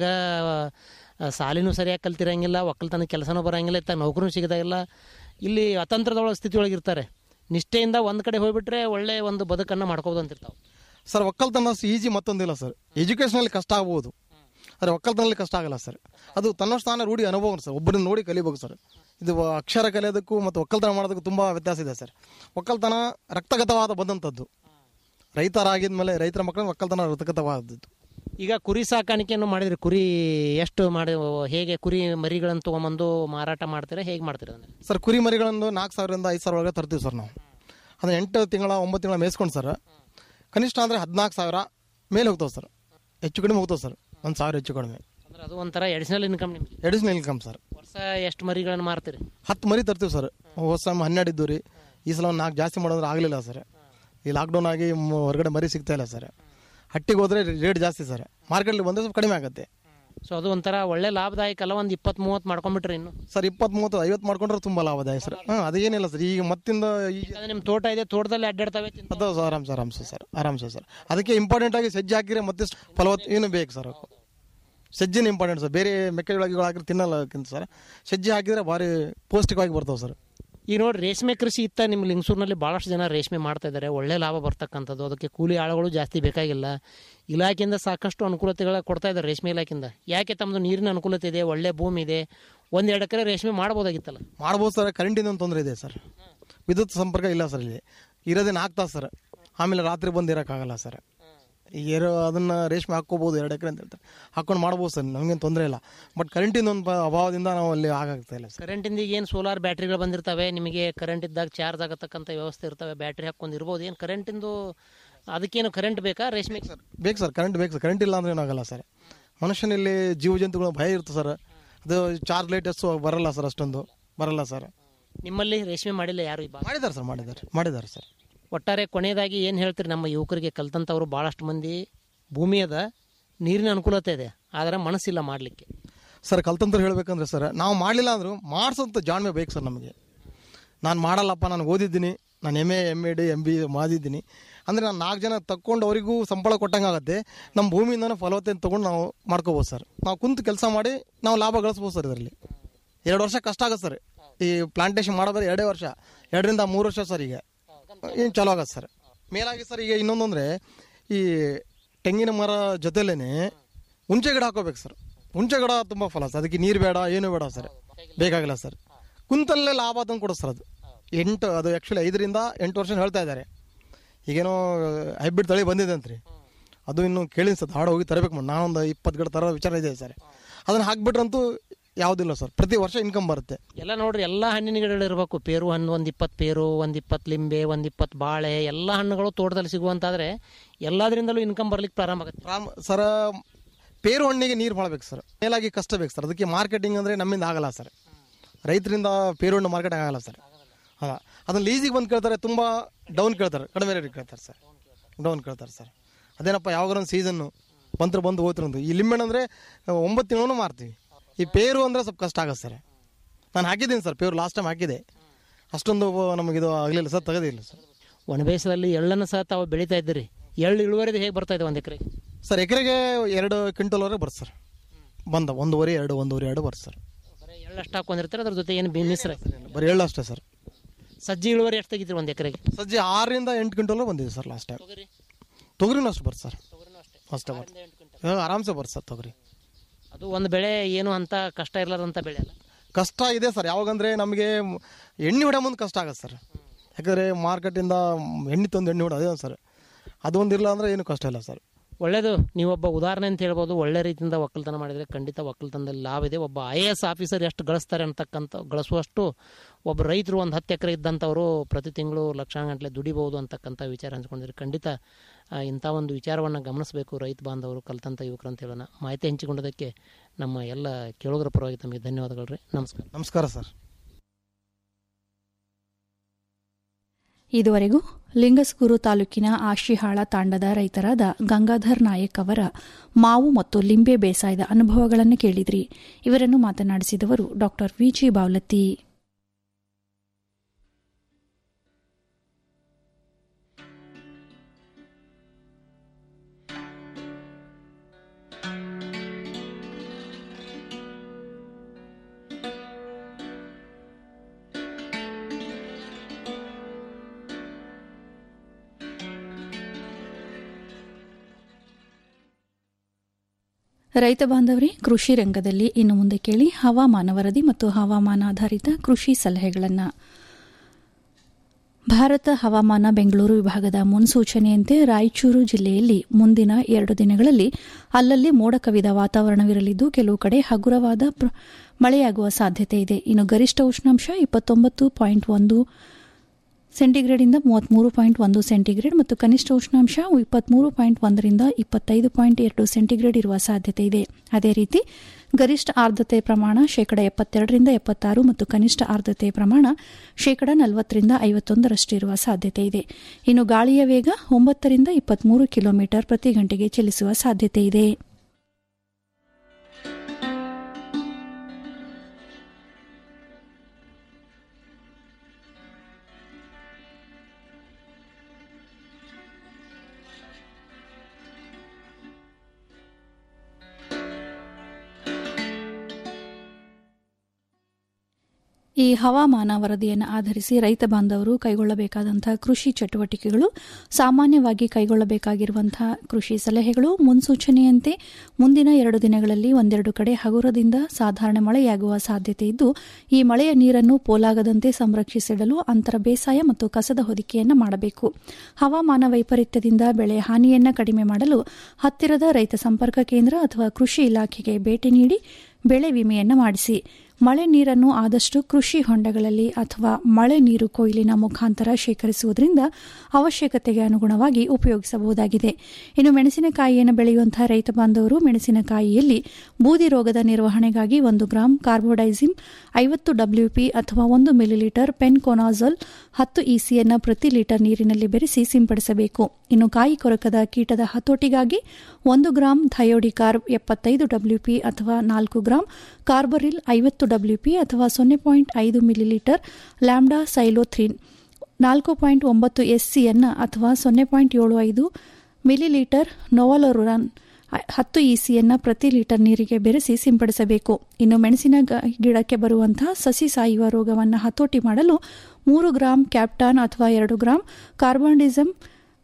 ಆ, ಸಾಲಿನೂ ಸರಿಯಾಗಿ ಕಲ್ತಿರಂಗಿಲ್ಲ ಒಕ್ಕಲ್ತನದ ಕೆಲಸನೂ ಬರೋಂಗಿಲ್ಲ ಇತ್ತಾಗ ನೌಕರಿನೂ ಸಿಗದಾಗಿಲ್ಲ ಇಲ್ಲಿ ಅತಂತ್ರದೊಳಗೆ ಸ್ಥಿತಿಯೊಳಗೆ ಇರ್ತಾರೆ ನಿಷ್ಠೆಯಿಂದ ಒಂದು ಕಡೆ ಹೋಗ್ಬಿಟ್ರೆ ಒಳ್ಳೆ ಒಂದು ಬದುಕನ್ನು ಮಾಡ್ಕೋಬೋದು ಅಂತಿರ್ತಾವೆ ಸರ್ ಒಕ್ಕಲ್ತನ ಈಜಿ ಮತ್ತೊಂದಿಲ್ಲ ಸರ್ ಎಜುಕೇಷನಲ್ಲಿ ಕಷ್ಟ ಆಗ್ಬೋದು ಆದರೆ ಒಕ್ಕಲ್ತನಲ್ಲಿ ಕಷ್ಟ ಆಗಲ್ಲ ಸರ್ ಅದು ತನ್ನಷ್ಟಾನ ರೂಢಿ ಅನುಭವ ಸರ್ ಒಬ್ಬರನ್ನ ನೋಡಿ ಕಲಿಬೇಕು ಸರ್ ಇದು ಅಕ್ಷರ ಕಲಿಯೋದಕ್ಕೂ ಮತ್ತು ಒಕ್ಕಲ್ತನ ಮಾಡೋದಕ್ಕೂ ತುಂಬ ವ್ಯತ್ಯಾಸ ಇದೆ ಸರ್ ಒಕ್ಕಲ್ತನ ರಕ್ತಗತವಾದ ಬಂದಂಥದ್ದು ರೈತರಾಗಿದ ಮೇಲೆ ರೈತರ ಮಕ್ಕಳ ಒಕ್ಕಲ್ತನ ರಕ್ತಗತವಾದದ್ದು ಈಗ ಕುರಿ ಸಾಕಾಣಿಕೆಯನ್ನು ಮಾಡಿದ್ರಿ ಕುರಿ ಎಷ್ಟು ಮಾಡಿ ಹೇಗೆ ಕುರಿ ಮರಿಗಳನ್ನು ತೊಗೊಂಬಂದು ಮಾರಾಟ ಮಾಡ್ತೀರಾ ಹೇಗೆ ಮಾಡ್ತೀರಾ ಅದನ್ನ ಸರ್ ಕುರಿ ಮರಿಗಳನ್ನು ನಾಲ್ಕು ಸಾವಿರದಿಂದ ಐದು ಸಾವಿರ ಒಳಗೆ ತರ್ತೀವಿ ಸರ್ ನಾವು ಅದನ್ನ ಎಂಟು ತಿಂಗಳ ಒಂಬತ್ತು ತಿಂಗಳ ಮೇಯಿಸ್ಕೊಂಡು ಸರ್ ಕನಿಷ್ಠ ಅಂದರೆ ಹದಿನಾಲ್ಕು ಸಾವಿರ ಮೇಲೆ ಹೋಗ್ತಾವೆ ಸರ್ ಹೆಚ್ಚು ಕಡಿಮೆ ಹೋಗ್ತಾವೆ ಸರ್ ಒಂದು ಸಾವಿರ ಹೆಚ್ಚು ಕಡಿಮೆ ಅಂದ್ರೆ ಅದು ಒಂಥರ ಎಡಿಷನಲ್ ಇನ್ಕಮ್ ನಿಮಗೆ ಎಡಿಷನಲ್ ಇನ್ಕಮ್ ಸರ್ ವರ್ಷ ಎಷ್ಟು ಮರಿಗಳನ್ನು ಮಾರ್ತೀರಿ ಹತ್ತು ಮರಿ ತರ್ತೀವಿ ಸರ್ ಹೋದ ಸಲ ಹನ್ನೆರಡು ಇದ್ದು ರೀ ಈ ಸಲ ಒಂದು ನಾಲ್ಕು ಜಾಸ್ತಿ ಮಾಡೋದ್ರೆ ಆಗಲಿಲ್ಲ ಸರ್ ಈ ಲಾಕ್ಡೌನ್ ಆಗಿ ಮ್- ಹೊರಗಡೆ ಮರಿ ಸಿಗ್ತಾ ಇಲ್ಲ ಸರ್ ಹಟ್ಟಿಗೆ ಹೋದ್ರೆ ರೇಟ್ ಜಾಸ್ತಿ ಸರ್ ಮಾರ್ಕೆಟ್ಲಿ ಬಂದರೆ ಸ್ವಲ್ಪ ಕಡಿಮೆ ಆಗುತ್ತೆ ಸೊ ಅದು ಒಂಥರ ಒಳ್ಳೆ ಲಾಭದಾಯಕ ಅಲ್ಲ ಒಂದು ಇಪ್ಪತ್ತು ಮೂವತ್ತು ಮಾಡ್ಕೊಂಡ್ಬಿಟ್ರಿ ಇನ್ನು ಸರ್ ಇಪ್ಪತ್ತು ಮೂವತ್ತು ಐವತ್ತು ಮಾಡ್ಕೊಂಡ್ರೆ ತುಂಬ ಲಾಭದಾಯ ಸರ್ ಹಾಂ ಅದೇನಿಲ್ಲ ಸರ್ ಈಗ ಮತ್ತಿಂದ ಈಗ ಯಾಕಂದ್ರೆ ನಿಮ್ಮ ತೋಟ ಇದೆ ತೋಟದಲ್ಲಿ ಅಡ್ಡಾಡ್ತವೆ ತಿಂತಾವೆ. ಅದು ಸರ್ ಆರಾಮ್ ಸರ್ ಆರಾಮ್ಸೆ ಸರ್ ಆರಾಮ್ಸೆ ಸರ್ ಅದಕ್ಕೆ ಇಂಪಾರ್ಟೆಂಟ್ ಆಗಿ ಸಜ್ಜೆ ಹಾಕಿದ್ರೆ ಮತ್ತೆ ಫಲವತ್ತು ಏನು ಬೇಕು ಸರ್ ಅದಕ್ಕೆ ಸಜ್ಜಿನ ಇಂಪಾರ್ಟೆಂಟ್ ಸರ್ ಬೇರೆ ಮೆಕ್ಕೆಜೋಳ ಹಾಕಿದ್ರೆ ತಿನ್ನಲ್ಲಕ್ಕಿಂತ ಸರ್ ಸಜ್ಜೆ ಹಾಕಿದ್ರೆ ಭಾರಿ ಪೌಷ್ಟಿಕವಾಗಿ ಬರ್ತಾವೆ ಸರ್ ಈಗ ನೋಡಿ ರೇಷ್ಮೆ ಕೃಷಿ ಇತ್ತ ನಿಮ್ಮ ಲಿಂಗಸೂರಿನಲ್ಲಿ ಭಾಳಷ್ಟು ಜನ ರೇಷ್ಮೆ ಮಾಡ್ತಾ ಇದ್ದಾರೆ ಒಳ್ಳೆ ಲಾಭ ಬರ್ತಕ್ಕಂಥದ್ದು ಅದಕ್ಕೆ ಕೂಲಿ ಆಳುಗಳು ಜಾಸ್ತಿ ಬೇಕಾಗಿಲ್ಲ ಇಲಾಖೆಯಿಂದ ಸಾಕಷ್ಟು ಅನುಕೂಲತೆಗಳ ಕೊಡ್ತಾ ಇದ್ದಾರೆ ರೇಷ್ಮೆ ಇಲಾಖೆಯಿಂದ ಯಾಕೆ ತಮ್ಮದು ನೀರಿನ ಅನುಕೂಲತೆ ಇದೆ ಒಳ್ಳೆ ಭೂಮಿ ಇದೆ ಒಂದೆರಡು ಎಕರೆ ರೇಷ್ಮೆ ಮಾಡ್ಬೋದಾಗಿತ್ತಲ್ಲ ಮಾಡ್ಬೋದು ಸರ್ ಕರೆಂಟಿನ ಒಂದು ತೊಂದರೆ ಇದೆ ಸರ್ ವಿದ್ಯುತ್ ಸಂಪರ್ಕ ಇಲ್ಲ ಸರ್ ಇಲ್ಲಿ ಇರೋದೇ ನಾಲ್ಕು ತಾಸು ಸರ್ ಆಮೇಲೆ ರಾತ್ರಿ ಬಂದು ಇರೋಕ್ಕಾಗಲ್ಲ ಸರ್ ಏರೋ ಅದನ್ನ ರೇಷ್ಮೆ ಹಾಕ್ಕೋಬೋದು ಎರಡು ಎಕರೆ ಅಂತ ಹೇಳ್ತಾರೆ ಹಾಕೊಂಡು ಮಾಡ್ಬೋದು ಸರ್ ನಮಗೇನು ತೊಂದರೆ ಇಲ್ಲ ಬಟ್ ಕರೆಂಟಿನ ಒಂದು ಪ- ಅಭಾವದಿಂದ ನಾವು ಅಲ್ಲಿ ಆಗಾಗ್ತಾ ಇಲ್ಲ ಸರ್ ಕರೆಂಟಿಂದ ಈಗ ಏನು ಸೋಲಾರ್ ಬ್ಯಾಟ್ರಿಗಳು ಬಂದಿರ್ತವೆ ನಿಮಗೆ ಕರೆಂಟ್ ಇದ್ದಾಗ ಚಾರ್ಜ್ ಆಗತಕ್ಕಂಥ ವ್ಯವಸ್ಥೆ ಇರ್ತವೆ ಬ್ಯಾಟ್ರಿ ಹಾಕೊಂಡು ಇರ್ಬೋದು ಏನು ಕರೆಂಟಿಂದು ಅದಕ್ಕೇನು ಕರೆಂಟ್ ಬೇಕಾ ರೇಷ್ಮೆ ಸರ್ ಬೇಕು ಸರ್ ಕರೆಂಟ್ ಬೇಕು ಸರ್ ಕರೆಂಟ್ ಇಲ್ಲ ಅಂದ್ರೆ ಏನಾಗಲ್ಲ ಸರ್ ಮನುಷ್ಯನಲ್ಲಿ ಜೀವ ಜಂತುಗಳು ಭಯ ಇರುತ್ತೆ ಸರ್ ಅದು ಚಾರ್ಜ್ ಲೈಟ್ ಅಷ್ಟು ಬರಲ್ಲ ಸರ್ ಅಷ್ಟೊಂದು ಬರಲ್ಲ ಸರ್ ನಿಮ್ಮಲ್ಲಿ ರೇಷ್ಮೆ ಮಾಡಿಲ್ಲ ಯಾರು ಈ ಭಾಗ ಮಾಡಿದ್ದಾರೆ ಸರ್ ಮಾಡಿದ್ದಾರೆ ಮಾಡಿದ್ದಾರೆ ಸರ್ ಒಟ್ಟಾರೆ ಕೊನೆಯದಾಗಿ ಏನು ಹೇಳ್ತೀರಿ ನಮ್ಮ ಯುವಕರಿಗೆ ಕಲ್ತಂಥವ್ರು ಭಾಳಷ್ಟು ಮಂದಿ ಭೂಮಿ ಅದ ನೀರಿನ ಅನುಕೂಲತೆ ಇದೆ ಆದರೆ ಮನಸ್ಸಿಲ್ಲ ಮಾಡಲಿಕ್ಕೆ ಸರ್ ಕಲ್ತಂತ್ರ ಹೇಳ್ಬೇಕಂದ್ರೆ ಸರ್ ನಾವು ಮಾಡಲಿಲ್ಲ ಅಂದರೂ ಮಾಡಿಸೋಂಥ ಜಾಣ್ಮೆ ಬೇಕು ಸರ್ ನಮಗೆ ನಾನು ಮಾಡಲ್ಲಪ್ಪ ನಾನು ಓದಿದ್ದೀನಿ ನಾನು M A M A D M B ಮಾಡಿದ್ದೀನಿ ಅಂದರೆ ನಾನು ನಾಲ್ಕು ಜನ ತಕ್ಕೊಂಡು ಅವರಿಗೂ ಸಂಬಳ ಕೊಟ್ಟಂಗೆ ಆಗುತ್ತೆ ನಮ್ಮ ಭೂಮಿಯಿಂದನೇ ಫಲವತ್ತೆ ತೊಗೊಂಡು ನಾವು ಮಾಡ್ಕೋಬೋದು ಸರ್ ನಾವು ಕುಂತು ಕೆಲಸ ಮಾಡಿ ನಾವು ಲಾಭ ಗಳಿಸ್ಬೋದು ಸರ್ ಇದರಲ್ಲಿ ಎರಡು ವರ್ಷ ಕಷ್ಟ ಆಗುತ್ತೆ ಸರ್ ಈ ಪ್ಲಾಂಟೇಶನ್ ಮಾಡೋದ್ರೆ ಎರಡೇ ವರ್ಷ ಎರಡರಿಂದ ಮೂರು ವರ್ಷ ಸರ್ ಈಗ ಏನು ಚಲೋ ಆಗತ್ತೆ ಸರ್ ಮೇಲಾಗಿ ಸರ್ ಈಗ ಇನ್ನೊಂದು ಅಂದರೆ ಈ ತೆಂಗಿನ ಮರ ಜೊತೆಲೇನೆ ಹುಂಚೆ ಗಿಡ ಹಾಕೋಬೇಕು ಸರ್ ಹುಂಚೆ ಗಿಡ ತುಂಬ ಫಲ ಸರ್ ಅದಕ್ಕೆ ನೀರು ಬೇಡ ಏನು ಬೇಡ ಸರ್ ಬೇಕಾಗಿಲ್ಲ ಸರ್ ಕುಂತಲ್ಲೇ ಲಾಭ ತಂದು ಕೊಡೋದು ಸರ್ ಅದು ಎಂಟು ಅದು ಆ್ಯಕ್ಚುಲಿ ಐದರಿಂದ ಎಂಟು ವರ್ಷ ಹೇಳ್ತಾ ಇದ್ದಾರೆ ಈಗೇನೋ ಹೈಬ್ರಿಡ್ ತಳಿ ಬಂದಿದೆ ಅಂತ್ರಿ ಅದು ಇನ್ನು ಕೇಳಿನ ಸರ್ ಹಾಡು ಹೋಗಿ ತರಬೇಕು ಮಾಡಿ ನಾನೊಂದು ಇಪ್ಪತ್ತು ಗಿಡ ತರೋ ವಿಚಾರ ಇದೆ ಸರ್ ಅದನ್ನು ಹಾಕ್ಬಿಟ್ರಂತೂ ಯಾವುದಿಲ್ಲ ಸರ್ ಪ್ರತಿ ವರ್ಷ ಇನ್ಕಮ್ ಬರುತ್ತೆ ಎಲ್ಲ ನೋಡ್ರಿ ಎಲ್ಲ ಹಣ್ಣಿನ ಗಿಡಗಳು ಇರಬೇಕು ಪೇರು ಹಣ್ಣು ಒಂದು ಇಪ್ಪತ್ತು ಪೇರು ಒಂದು ಇಪ್ಪತ್ತು ಲಿಂಬೆ ಒಂದು ಇಪ್ಪತ್ತು ಬಾಳೆ ಎಲ್ಲ ಹಣ್ಣುಗಳು ತೋಟದಲ್ಲಿ ಸಿಗುವಂತಾದ್ರೆ ಎಲ್ಲದರಿಂದಲೂ ಇನ್ಕಮ್ ಬರ್ಲಿಕ್ಕೆ ಪ್ರಾರಂಭ ಆಗುತ್ತೆ ರಾಮ್ ಸರ ಪೇರು ಹಣ್ಣಿಗೆ ನೀರು ಮಾಡಬೇಕು ಸರ್ ಮೇಲಾಗಿ ಕಷ್ಟ ಬೇಕು ಸರ್ ಅದಕ್ಕೆ ಮಾರ್ಕೆಟಿಂಗ್ ಅಂದರೆ ನಮ್ಮಿಂದ ಆಗಲ್ಲ ಸರ್ ರೈತರಿಂದ ಪೇರು ಹಣ್ಣು ಮಾರ್ಕೆಟ್ ಆಗಲ್ಲ ಸರ್ ಹಾಂ ಅದನ್ನ ಲೀಸಿಗೆ ಬಂದು ಕೇಳ್ತಾರೆ ತುಂಬ ಡೌನ್ ಕೇಳ್ತಾರೆ ಕಡಿಮೆ ರೇಟ್ ಕೇಳ್ತಾರೆ ಸರ್ ಡೌನ್ ಕೇಳ್ತಾರೆ ಸರ್ ಅದೇನಪ್ಪ ಯಾವಾಗಾರ ಒಂದು ಸೀಸನ್ನು ಬಂತ್ರ ಬಂದು ಹೋಗ್ತಿರೋದು ಈ ಲಿಂಬೆಣ್ಣು ಅಂದರೆ ಒಂಬತ್ತು ತಿಂಗಳು ಮಾರ್ತೀವಿ ಈ ಪೇರು ಅಂದರೆ ಸ್ವಲ್ಪ ಕಷ್ಟ ಆಗುತ್ತೆ ಸರ್ ನಾನು ಹಾಕಿದ್ದೀನಿ ಸರ್ ಪೇರು ಲಾಸ್ಟ್ ಟೈಮ್ ಹಾಕಿದೆ ಅಷ್ಟೊಂದು ನಮಗಿದು ಆಗಲಿಲ್ಲ ಸರ್ ತೆಗೆದಿಲ್ಲ ಸರ್ ಒಣಬೇಸದಲ್ಲಿ ಎಳ್ಳನ್ನು ಸಹ ತಾವು ಬೆಳೀತಾ ಇದ್ದೀರಿ ಎಳ್ಳು ಇಳುವರಿದು ಹೇಗೆ ಬರ್ತಾ ಇದೆ ಒಂದು ಎಕರೆ ಸರ್ ಎಕರೆಗೆ ಎರಡು ಕ್ವಿಂಟಲ್ವರೆಗೆ ಬರುತ್ತೆ ಸರ್ ಬಂದ ಒಂದೂವರೆ ಎರಡು ಒಂದೂವರೆ ಎರಡು ಬರುತ್ತೆ ಸರ್ ಬರೀ ಎಳ್ಳು ಅಷ್ಟು ಹಾಕೊಂಡಿರ್ತಾರೆ ಅದ್ರ ಜೊತೆ ಏನು ಮಿಶ್ರ ಬರೀ ಎಳ್ಳು ಅಷ್ಟೇ ಸರ್ ಸಜ್ಜಿ ಇಳುವರಿ ಎಷ್ಟು ತೆಗಿತೀರಿ ಒಂದು ಎಕರೆಗೆ ಸಜ್ಜಿ ಆರರಿಂದ ಎಂಟು ಕ್ವಿಂಟಲ್ ಬಂದಿದೆ ಸರ್ ಲಾಸ್ಟ್ ಟೈಮ್ ತೊಗರಿ ತೊಗರಿನೂ ಅಷ್ಟು ಬರುತ್ತೆ ಸರ್ ಅಷ್ಟೇ ಅಷ್ಟೇ ಬರುತ್ತೆ ಇವಾಗ ಆರಾಮ್ಸೆ ಬರುತ್ತೆ ಸರ್ ತೊಗರಿ ಅದು ಒಂದು ಬೆಳೆ ಏನು ಅಂತ ಕಷ್ಟ ಇರಲಾರಂತ ಬೆಳೆ ಅಲ್ಲ ಕಷ್ಟ ಇದೆ ಸರ್ ಯಾವಾಗಂದ್ರೆ ನಮಗೆ ಎಣ್ಣೆ ಹೊಡೆ ಮುಂದೆ ಕಷ್ಟ ಆಗುತ್ತೆ ಸರ್ ಯಾಕಂದರೆ ಮಾರ್ಕೆಟಿಂದ ಎಣ್ಣೆ ತಂದು ಎಣ್ಣೆ ಹೊಡೆ ಅದೇ ಸರ್ ಅದೊಂದು ಇಲ್ಲ ಅಂದರೆ ಏನು ಕಷ್ಟ ಇಲ್ಲ ಸರ್ ಒಳ್ಳೆಯದು ನೀವೊಬ್ಬ ಉದಾಹರಣೆ ಅಂತ ಹೇಳ್ಬೋದು ಒಳ್ಳೆ ರೀತಿಯಿಂದ ಒಕ್ಕಲ್ತನ ಮಾಡಿದರೆ ಖಂಡಿತ ಒಕ್ಕಲ್ತನದಲ್ಲಿ ಲಾಭ ಇದೆ ಒಬ್ಬ ಐ ಎ ಎಸ್ ಆಫೀಸರ್ ಎಷ್ಟು ಗಳಿಸ್ತಾರೆ ಅಂತಕ್ಕಂಥ ಗಳಿಸುವಷ್ಟು ಒಬ್ಬ ರೈತರು ಒಂದು ಹತ್ತು ಎಕರೆ ಇದ್ದಂಥವರು ಪ್ರತಿ ತಿಂಗಳು ಲಕ್ಷಾಂಗಂಟ್ಲೆ ದುಡಿಬಹುದು ಅಂತಕ್ಕಂಥ ವಿಚಾರ ಹಂಚ್ಕೊಂಡಿದ್ರೆ ಖಂಡಿತ ಆ, ಇಂಥ ಒಂದು ವಿಚಾರವನ್ನು ಗಮನಿಸಬೇಕು ರೈತ ಬಾಂಧವರು ಕಲ್ತಂಥ ಯುವಕರು ಅಂತ ಹೇಳೋಣ ಮಾಹಿತಿ ಹಂಚಿಕೊಂಡದಕ್ಕೆ ನಮ್ಮ ಎಲ್ಲ ಕೇಳುಗರ ಪರವಾಗಿ ತಮಗೆ ಧನ್ಯವಾದಗಳು ರೀ ನಮಸ್ಕಾರ ನಮಸ್ಕಾರ ಸರ್ ಇದುವರೆಗೂ ಲಿಂಗಸ್ಗೂರು ತಾಲೂಕಿನ ಆಶಿಹಾಳ ತಾಂಡದ ರೈತರಾದ ಗಂಗಾಧರ್ ನಾಯಕ್ ಅವರ ಮಾವು ಮತ್ತು ಲಿಂಬೆ ಬೇಸಾಯದ ಅನುಭವಗಳನ್ನು ಕೇಳಿದ್ರಿ ಇವರನ್ನು ಮಾತನಾಡಿಸಿದವರು ಡಾ ವಿಜಿ ಬಾವ್ಲತ್ತಿ ರೈತ ಬಾಂಧವರೇ ಕೃಷಿ ರಂಗದಲ್ಲಿ ಇನ್ನು ಮುಂದೆ ಕೇಳಿ ಹವಾಮಾನ ವರದಿ ಮತ್ತು ಹವಾಮಾನಾಧಾರಿತ ಕೃಷಿ ಸಲಹೆಗಳನ್ನು ಭಾರತ ಹವಾಮಾನ ಬೆಂಗಳೂರು ವಿಭಾಗದ ಮುನ್ಸೂಚನೆಯಂತೆ ರಾಯಚೂರು ಜಿಲ್ಲೆಯಲ್ಲಿ ಮುಂದಿನ ಎರಡು ದಿನಗಳಲ್ಲಿ ಅಲ್ಲಲ್ಲಿ ಮೋಡ ಕವಿದ ವಾತಾವರಣವಿರಲಿದ್ದು ಕೆಲವು ಕಡೆ ಹಗುರವಾದ ಪ್ರ- ಮಳೆಯಾಗುವ ಸಾಧ್ಯತೆ ಇದೆ ಇನ್ನು ಗರಿಷ್ಠ ಉಷ್ಣಾಂಶ ಇಪ್ಪತ್ತೊಂಬತ್ತು ಪಾಯಿಂಟ್ ಒಂದು ಸೆಂಟಿಗ್ರೇಡ್ನಿಂದ ಮೂವತ್ಮೂರು ಪಾಯಿಂಟ್ ಒಂದು ಸೆಂಟಿಗ್ರೇಡ್ ಮತ್ತು ಕನಿಷ್ಠ ಉಷ್ಣಾಂಶ ಇಪ್ಪತ್ಮೂರು ಪಾಯಿಂಟ್ ಒಂದರಿಂದ ಇಪ್ಪತ್ತೈದು ಪಾಯಿಂಟ್ ಎರಡು ಸೆಂಟಿಗ್ರೇಡ್ ಇರುವ ಸಾಧ್ಯತೆ ಇದೆ ಅದೇ ರೀತಿ ಗರಿಷ್ಠ ಆರ್ದ್ರತೆ ಪ್ರಮಾಣ ಶೇಕಡ ಎಪ್ಪತ್ತೆರಡರಿಂದ ಎಪ್ಪತ್ತಾರು ಮತ್ತು ಕನಿಷ್ಠ ಆರ್ದ್ರತೆ ಪ್ರಮಾಣ ಶೇಕಡ ನಲವತ್ತರಿಂದ ಐವತ್ತೊಂದರಷ್ಟು ಇರುವ ಸಾಧ್ಯತೆ ಇದೆ ಇನ್ನು ಗಾಳಿಯ ವೇಗ ಒಂಬತ್ತರಿಂದ ಇಪ್ಪತ್ಮೂರು ಕಿಲೋಮೀಟರ್ ಪ್ರತಿ ಗಂಟೆಗೆ ಚಲಿಸುವ ಸಾಧ್ಯತೆ ಇದೆ ಈ ಹವಾಮಾನ ವರದಿಯನ್ನು ಆಧರಿಸಿ ರೈತ ಬಾಂಧವರು ಕೈಗೊಳ್ಳಬೇಕಾದಂತಹ ಕೃಷಿ ಚಟುವಟಿಕೆಗಳು ಸಾಮಾನ್ಯವಾಗಿ ಕೈಗೊಳ್ಳಬೇಕಾಗಿರುವಂತಹ ಕೃಷಿ ಸಲಹೆಗಳು ಮುನ್ಸೂಚನೆಯಂತೆ ಮುಂದಿನ ಎರಡು ದಿನಗಳಲ್ಲಿ ಒಂದೆರಡು ಕಡೆ ಹಗುರದಿಂದ ಸಾಧಾರಣ ಮಳೆಯಾಗುವ ಸಾಧ್ಯತೆ ಇದ್ದು ಈ ಮಳೆಯ ನೀರನ್ನು ಪೋಲಾಗದಂತೆ ಸಂರಕ್ಷಿಸಿಡಲು ಅಂತರ ಬೇಸಾಯ ಮತ್ತು ಕಸದ ಹೊದಿಕೆಯನ್ನು ಮಾಡಬೇಕು ಹವಾಮಾನ ವೈಪರೀತ್ಯದಿಂದ ಬೆಳೆ ಹಾನಿಯನ್ನು ಕಡಿಮೆ ಮಾಡಲು ಹತ್ತಿರದ ರೈತ ಸಂಪರ್ಕ ಕೇಂದ್ರ ಅಥವಾ ಕೃಷಿ ಇಲಾಖೆಗೆ ಭೇಟಿ ನೀಡಿ ಬೆಳೆ ವಿಮೆಯನ್ನು ಮಾಡಿಸಿ ಮಳೆ ನೀರನ್ನು ಆದಷ್ಟು ಕೃಷಿ ಹೊಂಡಗಳಲ್ಲಿ ಅಥವಾ ಮಳೆ ನೀರು ಕೊಯ್ಲಿನ ಮುಖಾಂತರ ಶೇಖರಿಸುವುದರಿಂದ ಅವಶ್ಯಕತೆಗೆ ಅನುಗುಣವಾಗಿ ಉಪಯೋಗಿಸಬಹುದಾಗಿದೆ ಇನ್ನು ಮೆಣಸಿನಕಾಯಿಯನ್ನು ಬೆಳೆಯುವಂತಹ ರೈತ ಬಾಂಧವರು ಮೆಣಸಿನಕಾಯಿಯಲ್ಲಿ ಬೂದಿ ರೋಗದ ನಿರ್ವಹಣೆಗಾಗಿ ಒಂದು ಗ್ರಾಂ ಕಾರ್ಬೋಡೈಸಿಮ್ ಐವತ್ತು ಡಬ್ಲ್ಯೂಪಿ ಅಥವಾ ಒಂದು ಮಿಲಿಲೀಟರ್ ಪೆನ್ಕೊನಾಜಲ್ ಹತ್ತು ಇಸಿಯನ್ನು ಪ್ರತಿ ಲೀಟರ್ ನೀರಿನಲ್ಲಿ ಬೆರೆಸಿ ಸಿಂಪಡಿಸಬೇಕು ಇನ್ನು ಕಾಯಿ ಕೊರಕದ ಕೀಟದ ಹತೋಟಿಗಾಗಿ ಒಂದು ಗ್ರಾಂ ಥಯೋಡಿಕಾರ್ಬ್ ಎಪ್ಪತ್ತೈದು ಡಬ್ಲ್ಯೂಪಿ ಅಥವಾ ನಾಲ್ಕು ಗ್ರಾಂ ಕಾರ್ಬರಿಲ್ ಐವತ್ತು ಡಬ್ಲ್ಯೂಪಿ ಅಥವಾ ಸೊನ್ನೆ ಪಾಯಿಂಟ್ ಐದು ಮಿಲಿಲೀಟರ್ ಲ್ಯಾಂಬ್ಡಾ ಸೈಲೋಥ್ರಿನ್ ನಾಲ್ಕು ಪಾಯಿಂಟ್ ಒಂಬತ್ತು ಎಸ್ಸಿಯನ್ನು ಅಥವಾ ಸೊನ್ನೆ ಪಾಯಿಂಟ್ ಏಳು ಐದು ಮಿಲಿಲೀಟರ್ ನೋವಲೋರುರಾನ್ ಹತ್ತು ಇಸಿಯನ್ನು ಪ್ರತಿ ಲೀಟರ್ ನೀರಿಗೆ ಬೆರೆಸಿ ಸಿಂಪಡಿಸಬೇಕು ಇನ್ನು ಮೆಣಸಿನ ಗ- ಗಿಡಕ್ಕೆ ಬರುವಂತಹ ಸಸಿ ಸಾಯುವ ರೋಗವನ್ನು ಹತೋಟಿ ಮಾಡಲು ಮೂರು ಗ್ರಾಂ ಕ್ಯಾಪ್ಟಾನ್ ಅಥವಾ ಎರಡು ಗ್ರಾಂ ಕಾರ್ಬಾಂಡಿಸಮ್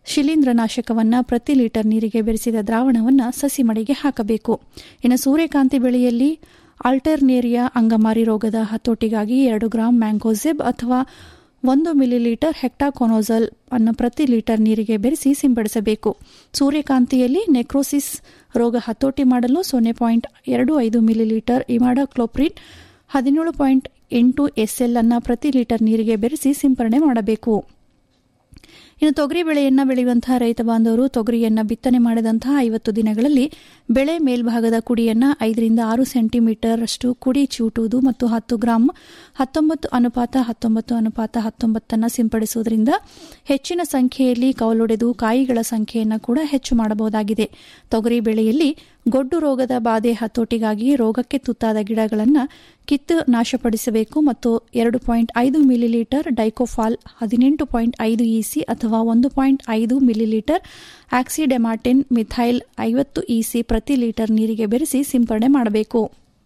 ಶಿಲೀಂಧ್ರನಾಶಕವನ್ನು ಪ್ರತಿ ಲೀಟರ್ ನೀರಿಗೆ ಬೆರೆಸಿದ ದ್ರಾವಣವನ್ನು ಸಸಿ ಮಡಿಗೆ ಹಾಕಬೇಕು ಇನ್ನು ಸೂರ್ಯಕಾಂತಿ ಬೆಳೆಯಲ್ಲಿ ಆಲ್ಟರ್ನೇರಿಯಾ ಅಂಗಮಾರಿ ರೋಗದ ಹತೋಟಿಗಾಗಿ ಎರಡು ಗ್ರಾಂ ಮ್ಯಾಂಗೋಸೆಬ್ ಅಥವಾ ಒಂದು ಮಿಲಿಲೀಟರ್ ಹೆಕ್ಟಾಕೊನೋಸಲ್ ಅನ್ನು ಪ್ರತಿ ಲೀಟರ್ ನೀರಿಗೆ ಬೆರೆಸಿ ಸಿಂಪಡಿಸಬೇಕು ಸೂರ್ಯಕಾಂತಿಯಲ್ಲಿ ನೆಕ್ರೋಸಿಸ್ ರೋಗ ಹತೋಟಿ ಮಾಡಲು ಸೊನ್ನೆ ಪಾಯಿಂಟ್ ಎರಡು ಐದು ಮಿಲಿಲೀಟರ್ ಇಮಾಡಾಕ್ಲೋಪ್ರಿನ್ ಹದಿನೇಳು ಪಾಯಿಂಟ್ ಎಂಟು ಎಸ್ಎಲ್ ಅನ್ನು ಪ್ರತಿ ಲೀಟರ್ ನೀರಿಗೆ ಬೆರೆಸಿ ಸಿಂಪರಣೆ ಮಾಡಬೇಕು ಇನ್ನು ತೊಗರಿ ಬೆಳೆಯನ್ನ ಬೆಳೆಯುವಂತಹ ರೈತ ಬಾಂಧವರು ತೊಗರಿಯನ್ನ ಬಿತ್ತನೆ ಮಾಡಿದಂತಹ ಐವತ್ತು ದಿನಗಳಲ್ಲಿ ಬೆಳೆ ಮೇಲ್ಭಾಗದ ಕುಡಿಯನ್ನ ಐದರಿಂದ ಆರು ಸೆಂಟಿಮೀಟರ್ ಅಷ್ಟು ಕುಡಿ ಚೂಟುವುದು ಮತ್ತು ಹತ್ತು ಗ್ರಾಂ ಹತ್ತೊಂಬತ್ತು ಅನುಪಾತ ಹತ್ತೊಂಬತ್ತು ಅನುಪಾತ ಹತ್ತೊಂಬತ್ತನ್ನು ಸಿಂಪಡಿಸುವುದರಿಂದ ಹೆಚ್ಚಿನ ಸಂಖ್ಯೆಯಲ್ಲಿ ಕವಲೊಡೆದು ಕಾಯಿಗಳ ಸಂಖ್ಯೆಯನ್ನು ಕೂಡ ಹೆಚ್ಚು ಮಾಡಬಹುದಾಗಿದೆ ತೊಗರಿ ಬೆಳೆಯಲ್ಲಿ ಗೊಡ್ಡು ರೋಗದ ಬಾಧೆ ಹತೋಟಿಗಾಗಿ ರೋಗಕ್ಕೆ ತುತ್ತಾದ ಗಿಡಗಳನ್ನು ಕಿತ್ತು ನಾಶಪಡಿಸಬೇಕು ಮತ್ತು ಎರಡು ಪಾಯಿಂಟ್ ಐದು ಮಿಲಿಲೀಟರ್ ಡೈಕೋಫಾಲ್ ಹದಿನೆಂಟು ಪಾಯಿಂಟ್ ಐದು ಇಸಿ ಅಥವಾ ಒಂದು ಪಾಯಿಂಟ್ ಐದು ಮಿಲಿಲೀಟರ್ ಆಕ್ಸಿಡೆಮಾಟಿನ್ ಮಿಥೈಲ್ ಐವತ್ತು ಇಸಿ ಪ್ರತಿ ಲೀಟರ್ ನೀರಿಗೆ ಬೆರೆಸಿ ಸಿಂಪರಣೆ ಮಾಡಬೇಕು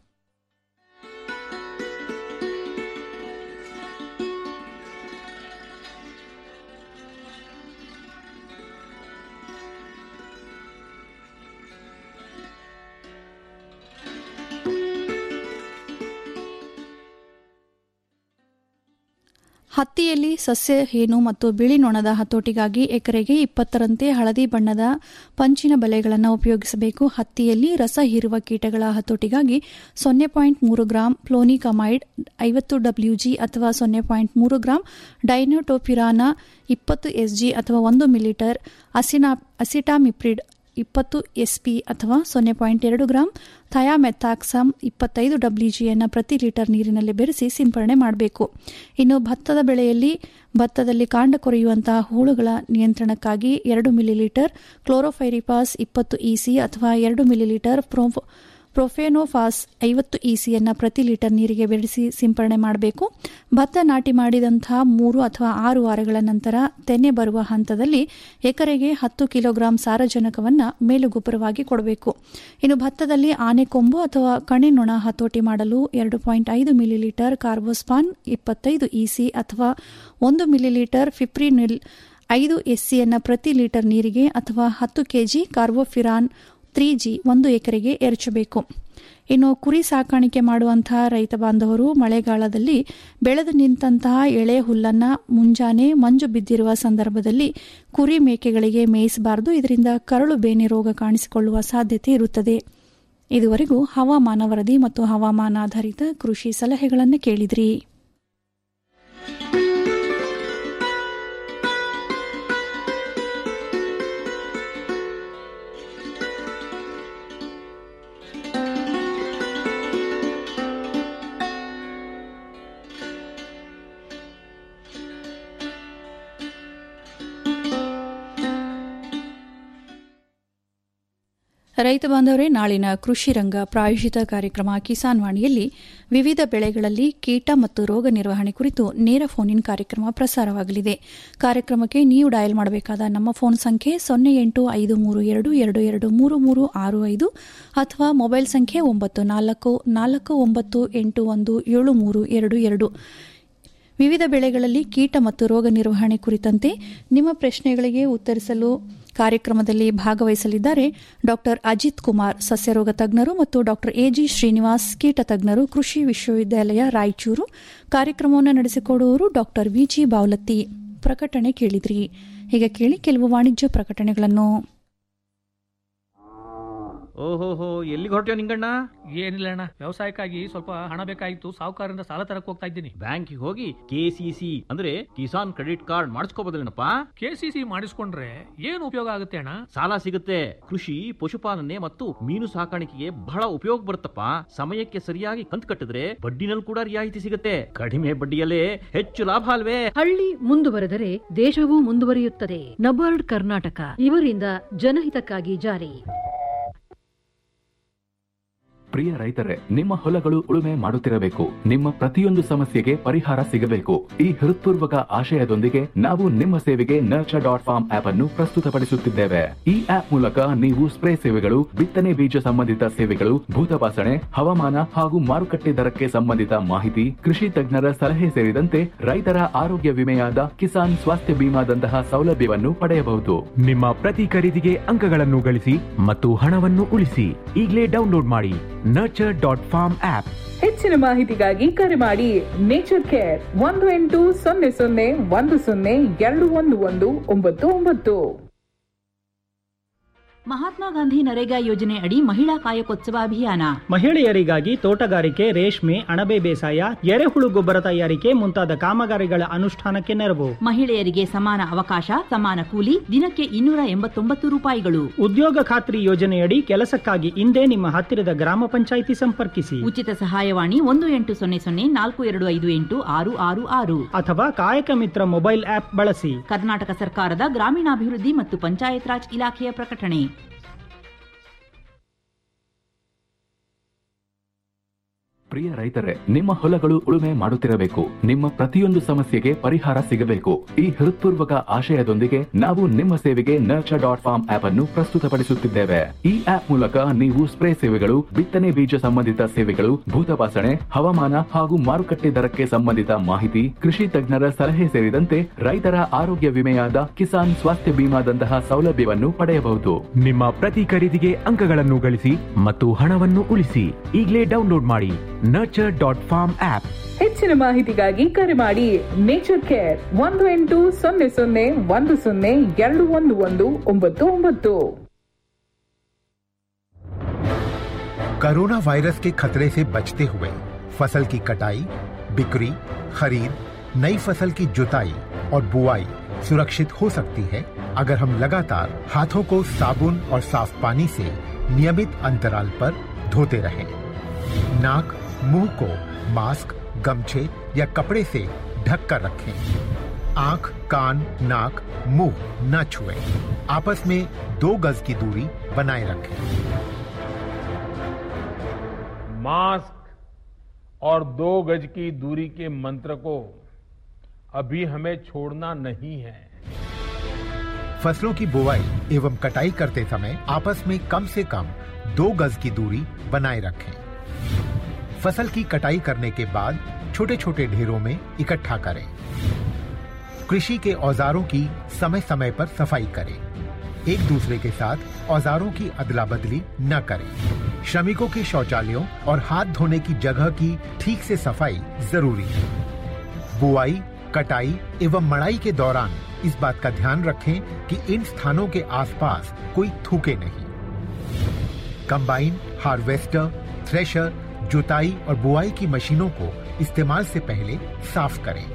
ಹತ್ತಿಯಲ್ಲಿ ಸಸ್ಯ ಹೇನು ಮತ್ತು ಬಿಳಿ ನೊಣದ ಹತೋಟಿಗಾಗಿ ಎಕರೆಗೆ ಇಪ್ಪತ್ತರಂತೆ ಹಳದಿ ಬಣ್ಣದ ಪಂಚಿನ ಬಲೆಗಳನ್ನು ಉಪಯೋಗಿಸಬೇಕು ಹತ್ತಿಯಲ್ಲಿ ರಸ ಹೀರುವ ಕೀಟಗಳ ಹತೋಟಿಗಾಗಿ ಸೊನ್ನೆ ಪಾಯಿಂಟ್ ಮೂರು ಗ್ರಾಂ ಫ್ಲೋನಿಕಮೈಡ್ ಐವತ್ತು ಡಬ್ಲ್ಯೂಜಿ ಅಥವಾ ಸೊನ್ನೆ ಪಾಯಿಂಟ್ ಮೂರು ಗ್ರಾಂ ಡೈನೋಟೋಪಿರಾನ ಇಪ್ಪತ್ತು ಎಸ್ಜಿ ಅಥವಾ ಒಂದು ಮಿಲಿಟರ್ ಅಸಿನಾ ಅಸಿಟಾಮಿಪ್ರಿಡ್ ಇಪ್ಪತ್ತು ಎಸ್ಪಿ ಅಥವಾ ಸೊನ್ನೆ ಪಾಯಿಂಟ್ ಎರಡು ಗ್ರಾಂ ಥಯಾಮೆಥಾಕ್ಸಮ್ ಇಪ್ಪತ್ತೈದು ಡಬ್ಲ್ಯೂಜಿಯನ್ನು ಪ್ರತಿ ಲೀಟರ್ ನೀರಿನಲ್ಲಿ ಬೆರೆಸಿ ಸಿಂಪರಣೆ ಮಾಡಬೇಕು ಇನ್ನು ಭತ್ತದ ಬೆಳೆಯಲ್ಲಿ ಭತ್ತದಲ್ಲಿ ಕಾಂಡ ಕೊರೆಯುವಂತಹ ಹುಳುಗಳ ನಿಯಂತ್ರಣಕ್ಕಾಗಿ ಎರಡು ಮಿಲಿಲೀಟರ್ ಕ್ಲೋರೋಫೈರಿಪಾಸ್ ಇಪ್ಪತ್ತು ಇಸಿ ಅಥವಾ ಎರಡು ಮಿಲಿಲೀಟರ್ ಪ್ರೊ ಪ್ರೊಫೆನೋಫಾಸ್ ಐವತ್ತು ಇಸಿಯನ್ನು ಪ್ರತಿ ಲೀಟರ್ ನೀರಿಗೆ ಬೆರೆಸಿ ಸಿಂಪರಣೆ ಮಾಡಬೇಕು ಭತ್ತ ನಾಟಿ ಮಾಡಿದಂತಹ ಮೂರು ಅಥವಾ ಆರು ವಾರಗಳ ನಂತರ ತೆನೆ ಬರುವ ಹಂತದಲ್ಲಿ ಎಕರೆಗೆ ಹತ್ತು ಕಿಲೋಗ್ರಾಂ ಸಾರಜನಕವನ್ನು ಮೇಲುಗೊಬ್ಬರವಾಗಿ ಕೊಡಬೇಕು ಇನ್ನು ಭತ್ತದಲ್ಲಿ ಆನೆಕೊಂಬು ಅಥವಾ ಕಣೆನೊಣ ಹತೋಟಿ ಮಾಡಲು ಎರಡು ಪಾಯಿಂಟ್ ಐದು ಮಿಲಿಲೀಟರ್ ಕಾರ್ಬೋಸ್ಪಾನ್ ಇಪ್ಪತ್ತೈದು ಇಸಿ ಅಥವಾ ಒಂದು ಮಿಲಿಲೀಟರ್ ಫಿಪ್ರಿನಿಲ್ ಐದು ಎಸ್ಸಿಯನ್ನು ಪ್ರತಿ ಲೀಟರ್ ನೀರಿಗೆ ಅಥವಾ ಹತ್ತು ಕೆಜಿ ಕಾರ್ಬೋಫಿರಾನ್ ತ್ರೀ ಜಿ ಒಂದು ಎಕರೆಗೆ ಎರಚಬೇಕು ಇನ್ನು ಕುರಿ ಸಾಕಾಣಿಕೆ ಮಾಡುವಂತಹ ರೈತ ಬಾಂಧವರು ಮಳೆಗಾಲದಲ್ಲಿ ಬೆಳೆದು ನಿಂತಹ ಎಳೆ ಹುಲ್ಲನ್ನು ಮುಂಜಾನೆ ಮಂಜು ಬಿದ್ದಿರುವ ಸಂದರ್ಭದಲ್ಲಿ ಕುರಿ ಮೇಕೆಗಳಿಗೆ ಮೇಯಿಸಬಾರದು ಇದರಿಂದ ಕರಳು ಬೇನೆ ರೋಗ ಕಾಣಿಸಿಕೊಳ್ಳುವ ಸಾಧ್ಯತೆ ಇರುತ್ತದೆ ಇದುವರೆಗೂ ಹವಾಮಾನ ವರದಿ ಮತ್ತು ಹವಾಮಾನ ಆಧಾರಿತ ಕೃಷಿ ಸಲಹೆಗಳನ್ನು ಕೇಳಿದ್ರಿ ರೈತ ಬಾಂಧವರೇ ನಾಳಿನ ಕೃಷಿ ರಂಗ ಪ್ರಾಯೋಜಿತ ಕಾರ್ಯಕ್ರಮ ಕಿಸಾನ್ ವಾಣಿಯಲ್ಲಿ ವಿವಿಧ ಬೆಳೆಗಳಲ್ಲಿ ಕೀಟ ಮತ್ತು ರೋಗ ನಿರ್ವಹಣೆ ಕುರಿತು ನೇರ ಫೋನ್ ಇನ್ ಕಾರ್ಯಕ್ರಮ ಪ್ರಸಾರವಾಗಲಿದೆ ಕಾರ್ಯಕ್ರಮಕ್ಕೆ ನೀವು ಡಯಲ್ ಮಾಡಬೇಕಾದ ನಮ್ಮ ಫೋನ್ ಸಂಖ್ಯೆ ಸೊನ್ನೆ ಎಂಟು ಐದು ಮೂರು ಎರಡು ಎರಡು ಎರಡು ಮೂರು ಮೂರು ಆರು ಐದು ಅಥವಾ ಮೊಬೈಲ್ ಸಂಖ್ಯೆ ಒಂಬತ್ತು ನಾಲ್ಕು ನಾಲ್ಕು ಒಂಬತ್ತು ಎಂಟು ಒಂದು ಏಳು ಮೂರು ಎರಡು ಎರಡು ವಿವಿಧ ಬೆಳೆಗಳಲ್ಲಿ ಕೀಟ ಮತ್ತು ರೋಗ ನಿರ್ವಹಣೆ ಕುರಿತಂತೆ ನಿಮ್ಮ ಪ್ರಶ್ನೆಗಳಿಗೆ ಉತ್ತರಿಸಲು ಕಾರ್ಯಕ್ರಮದಲ್ಲಿ ಭಾಗವಹಿಸಲಿದ್ದಾರೆ ಡಾಕ್ಟರ್ ಅಜಿತ್ ಕುಮಾರ್ ಸಸ್ಯರೋಗ ತಜ್ಞರು ಮತ್ತು ಡಾಕ್ಟರ್ ಎಜಿ ಶ್ರೀನಿವಾಸ್ ಕೀಟ ತಜ್ಞರು ಕೃಷಿ ವಿಶ್ವವಿದ್ಯಾಲಯ ರಾಯಚೂರು ಕಾರ್ಯಕ್ರಮವನ್ನು ನಡೆಸಿಕೊಡುವವರು ಡಾಕ್ಟರ್ ವಿಜಿ ಬಾವಲತ್ತಿ ಪ್ರಕಟಣೆ ಕೇಳಿದ್ರಿ ಈಗ ಕೇಳಿ ಕೆಲವು ವಾಣಿಜ್ಯ ಪ್ರಕಟಣೆಗಳನ್ನು ಓಹೋಹೋ ಎಲ್ಲಿಗೆ ಹೊರಟ್ಯೋ ನಿಂಗಣ್ಣ ಏನಿಲ್ಲ ಅಣ್ಣ ವ್ಯವಸಾಯಕ್ಕಾಗಿ ಸ್ವಲ್ಪ ಹಣ ಬೇಕಾಗಿತ್ತು ಸಾಹುಕಾರರಿಂದ ಸಾಲ ತರಕ್ ಹೋಗ್ತಾ ಇದ್ದೀನಿ ಬ್ಯಾಂಕಿಗೆ ಹೋಗಿ ಕೆ ಸಿ ಸಿ ಅಂದ್ರೆ ಕಿಸಾನ್ ಕ್ರೆಡಿಟ್ ಕಾರ್ಡ್ ಮಾಡಿಸ್ಕೋಬೋದಲ್ಲೇನಪ್ಪ ಕೆ ಸಿ ಸಿ ಮಾಡಿಸ್ಕೊಂಡ್ರೆ ಏನು ಉಪಯೋಗ ಆಗುತ್ತೆ ಅಣ್ಣ ಸಾಲ ಸಿಗುತ್ತೆ ಕೃಷಿ ಪಶುಪಾಲನೆ ಮತ್ತು ಮೀನು ಸಾಕಾಣಿಕೆಗೆ ಬಹಳ ಉಪಯೋಗ ಬರುತ್ತಪ್ಪ ಸಮಯಕ್ಕೆ ಸರಿಯಾಗಿ ಕಂತು ಕಟ್ಟಿದ್ರೆ ಬಡ್ಡಿನಲ್ಲಿ ಕೂಡ ರಿಯಾಯಿತಿ ಸಿಗುತ್ತೆ ಕಡಿಮೆ ಬಡ್ಡಿಯಲ್ಲೇ ಹೆಚ್ಚು ಲಾಭ ಅಲ್ವೇ ಹಳ್ಳಿ ಮುಂದುವರೆದರೆ ದೇಶವೂ ಮುಂದುವರಿಯುತ್ತದೆ ನಬಾರ್ಡ್ ಕರ್ನಾಟಕ ಇವರಿಂದ ಜನಹಿತಕ್ಕಾಗಿ ಜಾರಿ ಪ್ರಿಯ ರೈತರೇ ನಿಮ್ಮ ಹೊಲಗಳು ಉಳುಮೆ ಮಾಡುತ್ತಿರಬೇಕು ನಿಮ್ಮ ಪ್ರತಿಯೊಂದು ಸಮಸ್ಯೆಗೆ ಪರಿಹಾರ ಸಿಗಬೇಕು ಈ ಹೃತ್ಪೂರ್ವಕ ಆಶಯದೊಂದಿಗೆ ನಾವು ನಿಮ್ಮ ಸೇವೆಗೆ ನರ್ಚರ್ ಡಾಟ್ ಫಾರ್ಮ್ ಆಪ್ ಅನ್ನು ಪ್ರಸ್ತುತಪಡಿಸುತ್ತಿದ್ದೇವೆ ಈ ಆಪ್ ಮೂಲಕ ನೀವು ಸ್ಪ್ರೇ ಸೇವೆಗಳು ಬಿತ್ತನೆ ಬೀಜ ಸಂಬಂಧಿತ ಸೇವೆಗಳು ಭೂತಪಾಸಣೆ ಹವಾಮಾನ ಹಾಗೂ ಮಾರುಕಟ್ಟೆ ದರಕ್ಕೆ ಸಂಬಂಧಿತ ಮಾಹಿತಿ ಕೃಷಿ ತಜ್ಞರ ಸಲಹೆ ಸೇರಿದಂತೆ ರೈತರ ಆರೋಗ್ಯ ವಿಮೆಯಾದ ಕಿಸಾನ್ ಸ್ವಾಸ್ಥ್ಯ ಬಿಮಾದಂತಹ ಸೌಲಭ್ಯವನ್ನು ಪಡೆಯಬಹುದು ನಿಮ್ಮ ಪ್ರತಿ ಖರೀದಿಗೆ ಅಂಕಗಳನ್ನು ಗಳಿಸಿ ಮತ್ತು ಹಣವನ್ನು ಉಳಿಸಿ ಈಗಲೇ ಡೌನ್ಲೋಡ್ ಮಾಡಿ ನರ್ಚರ್ ಡಾಟ್ ಫಾರ್ಮ್ ಆಪ್ ಹೆಚ್ಚಿನ ಮಾಹಿತಿಗಾಗಿ ಕರೆ ಮಾಡಿ ನೇಚರ್ ಕೇರ್ ಒಂದು ಎಂಟು ಸೊನ್ನೆ ಸೊನ್ನೆ ಒಂದು ಸೊನ್ನೆ ಎರಡು ಒಂದು ಒಂದು ಒಂಬತ್ತು ಒಂಬತ್ತು ಮಹಾತ್ಮ ಗಾಂಧಿ ನರೇಗಾ ಯೋಜನೆ ಅಡಿ ಮಹಿಳಾ ಕಾಯಕೋತ್ಸವ ಅಭಿಯಾನ ಮಹಿಳೆಯರಿಗಾಗಿ ತೋಟಗಾರಿಕೆ ರೇಷ್ಮೆ ಅಣಬೆ ಬೇಸಾಯ ಎರೆಹುಳು ಗೊಬ್ಬರ ತಯಾರಿಕೆ ಮುಂತಾದ ಕಾಮಗಾರಿಗಳ ಅನುಷ್ಠಾನಕ್ಕೆ ನೆರವು ಮಹಿಳೆಯರಿಗೆ ಸಮಾನ ಅವಕಾಶ ಸಮಾನ ಕೂಲಿ ದಿನಕ್ಕೆ ಇನ್ನೂರ ಎಂಬತ್ತೊಂಬತ್ತು ರೂಪಾಯಿಗಳು ಉದ್ಯೋಗ ಖಾತ್ರಿ ಯೋಜನೆಯಡಿ ಕೆಲಸಕ್ಕಾಗಿ ಇಂದೇ ನಿಮ್ಮ ಹತ್ತಿರದ ಗ್ರಾಮ ಪಂಚಾಯಿತಿ ಸಂಪರ್ಕಿಸಿ ಉಚಿತ ಸಹಾಯವಾಣಿ ಒಂದು ಎಂಟು ಸೊನ್ನೆ ಸೊನ್ನೆ ನಾಲ್ಕು ಎರಡು ಐದು ಎಂಟು ಆರು ಆರು ಆರು ಅಥವಾ ಕಾಯಕ ಮಿತ್ರ ಮೊಬೈಲ್ ಆಪ್ ಬಳಸಿ ಕರ್ನಾಟಕ ಸರ್ಕಾರದ ಗ್ರಾಮೀಣಾಭಿವೃದ್ಧಿ ಮತ್ತು ಪಂಚಾಯತ್ ರಾಜ್ ಇಲಾಖೆಯ ಪ್ರಕಟಣೆ ಪ್ರಿಯ ರೈತರೇ ನಿಮ್ಮ ಹೊಲಗಳು ಉಳುಮೆ ಮಾಡುತ್ತಿರಬೇಕು ನಿಮ್ಮ ಪ್ರತಿಯೊಂದು ಸಮಸ್ಯೆಗೆ ಪರಿಹಾರ ಸಿಗಬೇಕು ಈ ಹೃತ್ಪೂರ್ವಕ ಆಶಯದೊಂದಿಗೆ ನಾವು ನಿಮ್ಮ ಸೇವೆಗೆ ನರ್ಚರ್ ಡಾಟ್ ಫಾರ್ಮ್ ಆಪ್ ಅನ್ನು ಪ್ರಸ್ತುತಪಡಿಸುತ್ತಿದ್ದೇವೆ ಈ ಆಪ್ ಮೂಲಕ ನೀವು ಸ್ಪ್ರೇ ಸೇವೆಗಳು ಬಿತ್ತನೆ ಬೀಜ ಸಂಬಂಧಿತ ಸೇವೆಗಳು ಭೂತಪಾಸಣೆ ಹವಾಮಾನ ಹಾಗೂ ಮಾರುಕಟ್ಟೆ ದರಕ್ಕೆ ಸಂಬಂಧಿತ ಮಾಹಿತಿ ಕೃಷಿ ತಜ್ಞರ ಸಲಹೆ ಸೇರಿದಂತೆ ರೈತರ ಆರೋಗ್ಯ ವಿಮೆಯಾದ ಕಿಸಾನ್ ಸ್ವಾಸ್ಥ್ಯ ಬಿಮಾದಂತಹ ಸೌಲಭ್ಯವನ್ನು ಪಡೆಯಬಹುದು ನಿಮ್ಮ ಪ್ರತಿ ಖರೀದಿಗೆ ಅಂಕಗಳನ್ನು ಗಳಿಸಿ ಮತ್ತು ಹಣವನ್ನು ಉಳಿಸಿ ಈಗಲೇ ಡೌನ್ಲೋಡ್ ಮಾಡಿ ನರ್ಚರ್ ಡಾಟ್ ಫಾರ್ಮ್ ಆಪ್ ಹೆಚ್ಚಿನ ಮಾಹಿತಿಗಾಗಿ ಕರೆ ಮಾಡಿ ನೇಚರ್ ಕೇರ್ ಒಂದು ಎಂಟು ಸೊನ್ನೆ ಸೊನ್ನೆ ಒಂದು ಸೊನ್ನೆ ಎರಡು ಒಂದು ಒಂದು ಒಂಬತ್ತು ಒಂಬತ್ತು कोरोना वायरस के खतरे से बचते हुए फसल की कटाई बिक्री खरीद नई फसल की जुताई और बुआई सुरक्षित हो सकती है अगर हम लगातार हाथों को साबुन और साफ पानी से नियमित अंतराल पर धोते रहें। नाक मुंह को मास्क गमछे या कपड़े से ढक कर रखें आंख कान नाक मुंह न छुएं। आपस में दो गज की दूरी बनाए रखें मास्क और दो गज की दूरी के मंत्र को अभी हमें छोड़ना नहीं है फसलों की बुवाई एवं कटाई करते समय आपस में कम से कम दो गज की दूरी बनाए रखें फसल की कटाई करने के बाद छोटे छोटे ढेरों में इकट्ठा करें कृषि के औजारों की समय समय पर सफाई करें एक दूसरे के साथ औजारों की अदला बदली न करें श्रमिकों के शौचालयों और हाथ धोने की जगह की ठीक से सफाई जरूरी है बुआई कटाई एवं मड़ाई के दौरान इस बात का ध्यान रखें कि इन स्थानों के आसपास कोई थूके नहीं कंबाइन हार्वेस्टर थ्रेशर जुताई और बुआई की मशीनों को इस्तेमाल से पहले साफ करें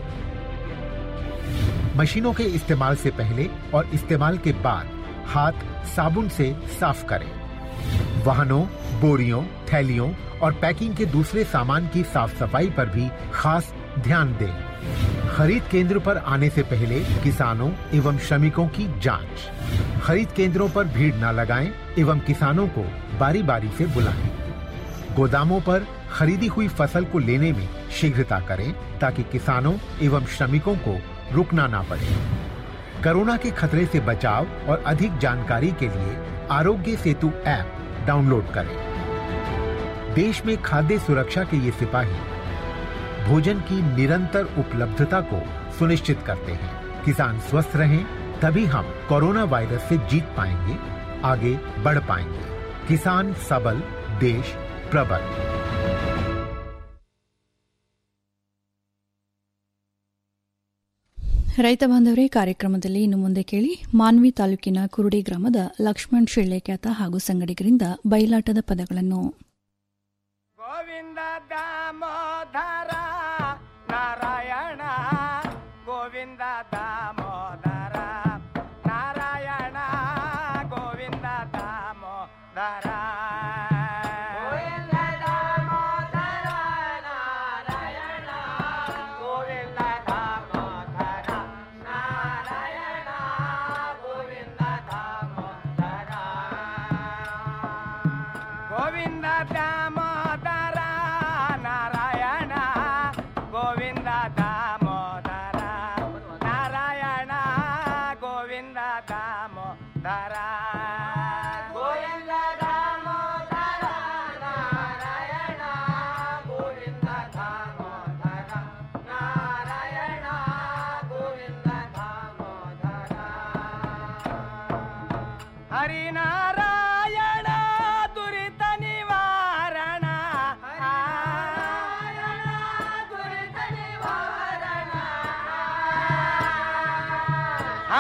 मशीनों के इस्तेमाल से पहले और इस्तेमाल के बाद हाथ साबुन से साफ करें वाहनों बोरियों थैलियों और पैकिंग के दूसरे सामान की साफ सफाई पर भी खास ध्यान दें खरीद केंद्र पर आने से पहले किसानों एवं श्रमिकों की जांच खरीद केंद्रों पर भीड़ न लगाएं एवं किसानों को बारी बारी से बुलाएं गोदामों पर खरीदी हुई फसल को लेने में शीघ्रता करें ताकि किसानों एवं श्रमिकों को रुकना ना पड़े कोरोना के खतरे से बचाव और अधिक जानकारी के लिए आरोग्य सेतु ऐप डाउनलोड करें देश में खाद्य सुरक्षा के ये सिपाही भोजन की निरंतर उपलब्धता को सुनिश्चित करते हैं किसान स्वस्थ रहें तभी हम कोरोना वायरस से जीत पाएंगे आगे बढ़ पाएंगे किसान सबल देश प्रबल ರೈತ ಬಾಂಧವರೇ ಕಾರ್ಯಕ್ರಮದಲ್ಲಿ ಇನ್ನು ಮುಂದೆ ಕೇಳಿ ಮಾನ್ವಿ ತಾಲೂಕಿನ ಕುರುಡಿ ಗ್ರಾಮದ ಲಕ್ಷ್ಮಣ್ ಶಿಳ್ಳೆಕ್ಯಾತ ಹಾಗೂ ಸಂಗಡಿಗರಿಂದ ಬಯಲಾಟದ ಪದಗಳನ್ನು ಗೋವಿಂದ ದಾಮೋದರ ನಾರಾಯಣ ಗೋವಿಂದ ದಾಮೋದರ ನಾರಾಯಣ ಗೋವಿಂದ ದಾಮೋದರ ಗೋವಿಂದ ದಾಮೋದರ ನಾರಾಯಣ ಗೋವಿಂದ ದಾಮೋದರ ನಾರಾಯಣ ಗೋವಿಂದ ದಾಮೋದರ ಗೋವಿಂದ ದಾಮೋದರ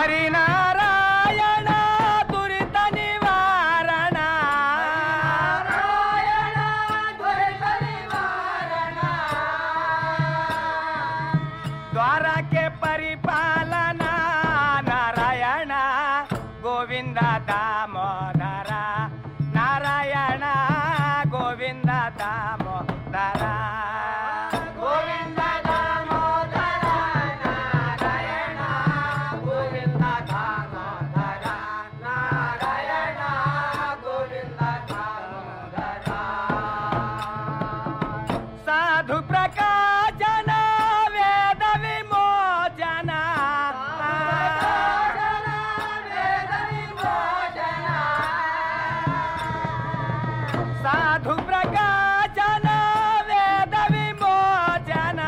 ಹರಿನಾರಾಯಣ ದುರಿತ ನಿವಾರಣ ದ್ವಾರಕ್ಕೆ ಪರಿಪಾಲನ ನಾರಾಯಣ ಗೋವಿಂದ ದಾಮೋದರ ನಾರಾಯಣ ಗೋವಿಂದ ದಾಮೋದರ ಗೋವಿಂದ ದಾಮೋದರ ನಾರಾಯಣ ಗೋವಿಂದ ದಾಮೋದರ ನಾರಾಯಣ ಗೋವಿಂದ ದಾಮೋದರ ಸಾಧು ಪ್ರಕಾಶನ ವೇದ ವಿಮೋಚನ ಸಾಧು ಪ್ರಕಾಶನ ವೇದ ವಿಮೋಚನ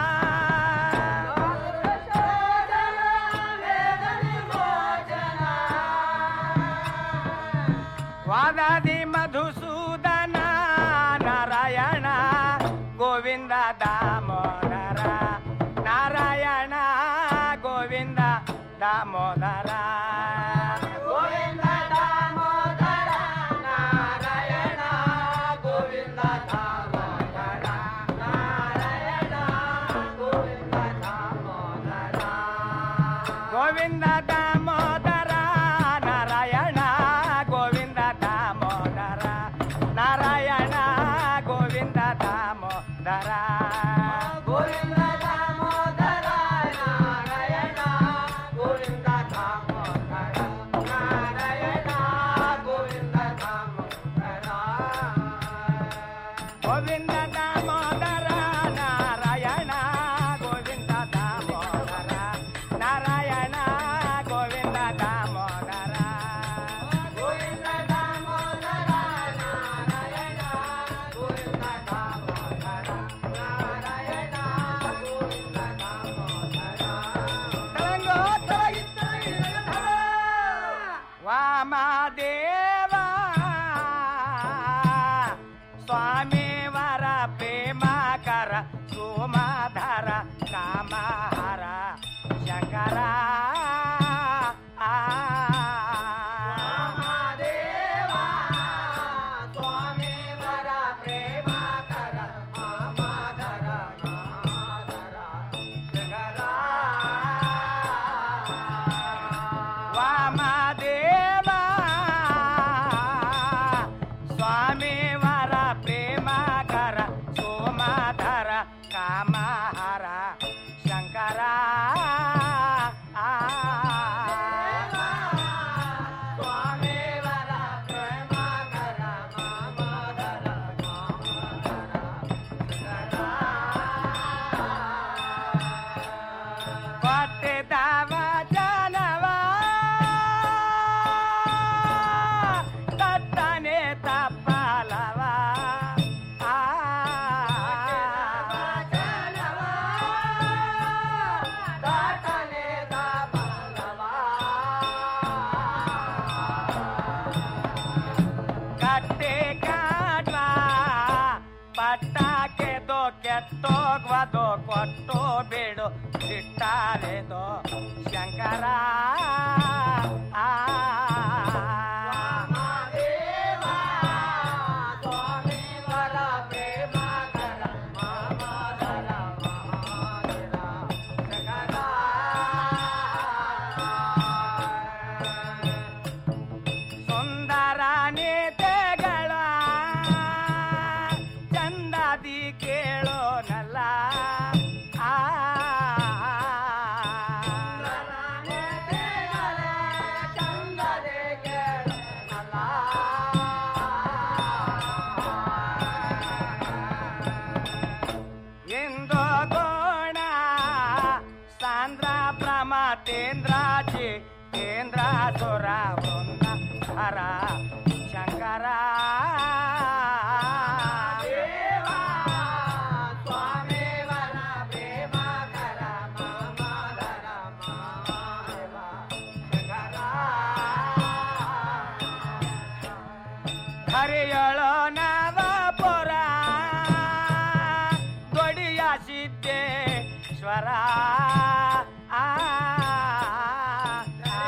ವಾದಾದಿ ಮಧುಸೂದನ ನಾರಾಯಣ ಗೋವಿಂದ ದಾಮೋದರ ನಾರಾಯಣ ಗೋವಿಂದ ದಾಮೋದರ ಗೋವಿಂದ ದಾಮೋದರ ನಾರಾಯಣ ಗೋವಿಂದ ದಾಮೋದರ ನಾರಾಯಣ ಗೋವಿಂದ ದಾಮೋದರ ಗೋವಿಂದ ದಾಮೋದರ ನಾರಾಯಣ ಗೋವಿಂದ ದಾಮೋದರ ನಾರಾಯಣ ಗೋವಿಂದ ದಾಮೋದರ ಗೋವಿಂದ ದಾಮೋದರ ನಾರಾಯಣ ಗೋವಿಂದ ದಾಮೋದರ ನಾರಾಯಣ ಗೋವಿಂದ ದಾಮೋದರ ಗೋವಿಂದ ದಾಮೋದರ ನಾರಾಯಣ ಗೋವಿಂದ ದಾಮೋದರ ನಾರಾಯಣ ಗೋವಿಂದ ದಾಮೋದರ ಗೋವಿಂದ ದಾಮೋದರ ನಾರಾಯಣ ಗೋವಿಂದ ದಾಮೋದರ ನಾರಾಯಣ ಗೋವಿಂದ ದಾಮೋದರ ತರಂಗೋ ತರಗಿತ್ತ ವಾಮದೇವ ಸ್ವಾಮಿವರ ಪ್ರೇಮಕರ ಸೋಮಧರ ಕಾಮಹರ ಶಂಕರ ಸ್ವಾಮಿವರ ಪ್ರೇಮಕರ ಕಾಮಧರ ವಾಮದೇವ ಸ್ವಾಮಿವರ ಪ್ರೇಮಕರ ಸೋಮಧರ ಕಾಮಹರ ಶಂಕರ ಸ್ವಾಮಿವರ ಪ್ರೇಮಕರ ಕಾಮಧರ ಕೊಟ್ಟಿದವ ಜನವ ತಟ್ಟನೆ ತಪ್ಪಲವ ಆ ಜನವ ತಟ್ಟನೆ ತಪ್ಪಲವ ಕಟ್ಟೆ ಕಾಡ್ವ ಪಟ್ಟಾಕೆ ದೋ ಕೆಟ್ಟೋಗ್ವದು ಕೊಟ್ಟು ಬಿಡು ಸಿಟ್ಟಾರೆದು ಶಂಕರ ಆ ಸುಂದರ ನೇತೆಗಳ ಚಂದಾದಿ ಕೇಳೋನಲ್ಲ ಆ ಚಂದದೆ ಕೇಳೋನಲ್ಲ ಇಂದು ಗೋಣ ಸಾಂದ್ರ ಪ್ರಮತೇಂದ್ರಾಜಿ ಕೇಂದ್ರ ಸುರ ವೃಂದ ಹರ ಶಂಕರ ಹರಿಯಳೋ ನವಪುರ ದೊಡಿಯ ಸಿದ್ದೇಶ್ವರ ಆ, ಆ,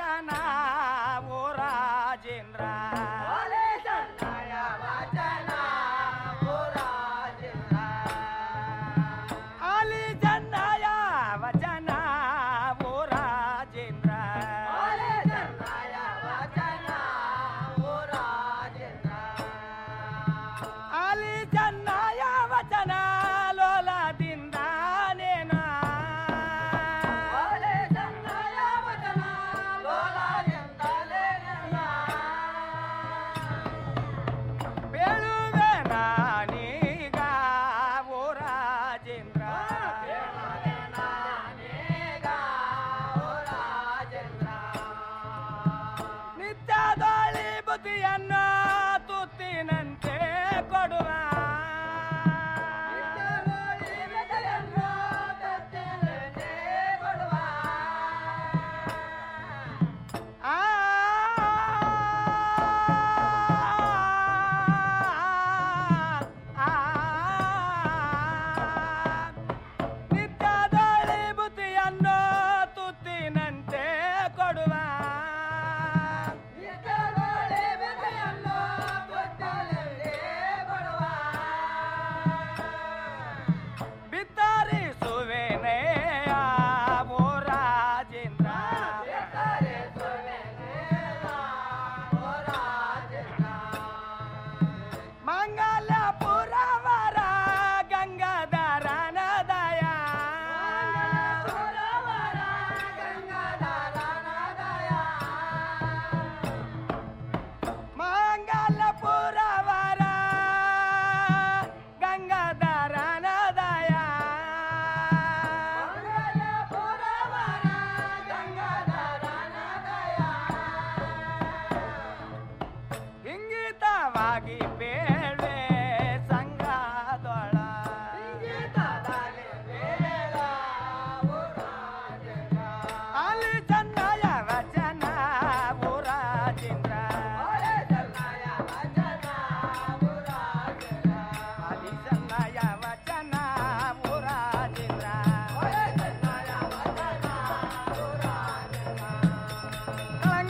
ವಚನ ಓ ರಾಜೇಂದ್ರ ಚೆನ್ನಯ ವಚನ ಓ ರಾಜೇಂದ್ರ ಆಲಿ ಚೆನ್ನಯ ವಚನ ಓ ರಾಜೇಂದ್ರ ಚೆನ್ನಯ ವಚನ ಓ ರಾಜೇಂದ್ರ ಆಲಿ ಚೆನ್ನಯ ವಚನ ಲೋಲದಿಂದ ನೇನ ಚೆನ್ನಯ ವಚನ ಲೋಲದಿಂದ ಬೇಳುವೆ ನಾನೀಗ ಓ ರಾಜೇಂದ್ರ ನಿತ್ಯದೊಳಿ ಬುದ್ಧಿಯನ್ನ ತುತ್ತಿನಂತೆ ಕೊಡುವ ಆ ನಿತ್ಯದೊಳಿ ಬುದ್ಧಿಯನ್ನು ತುತ್ತಿನಂತೆ ಕೊಡುವ ಬಿತ್ತರಿಸುವೆನೇ ಓ ರಾಜೇಂದ್ರ ಮಂಗಲಪುರವರ ಗಂಗಾಧರನ ದಯ ಮಂಗಲಪುರವರ ಗಂಗಾಧರನ ದಯ ಇಂಗಿತವಾಗಿ ಬೇ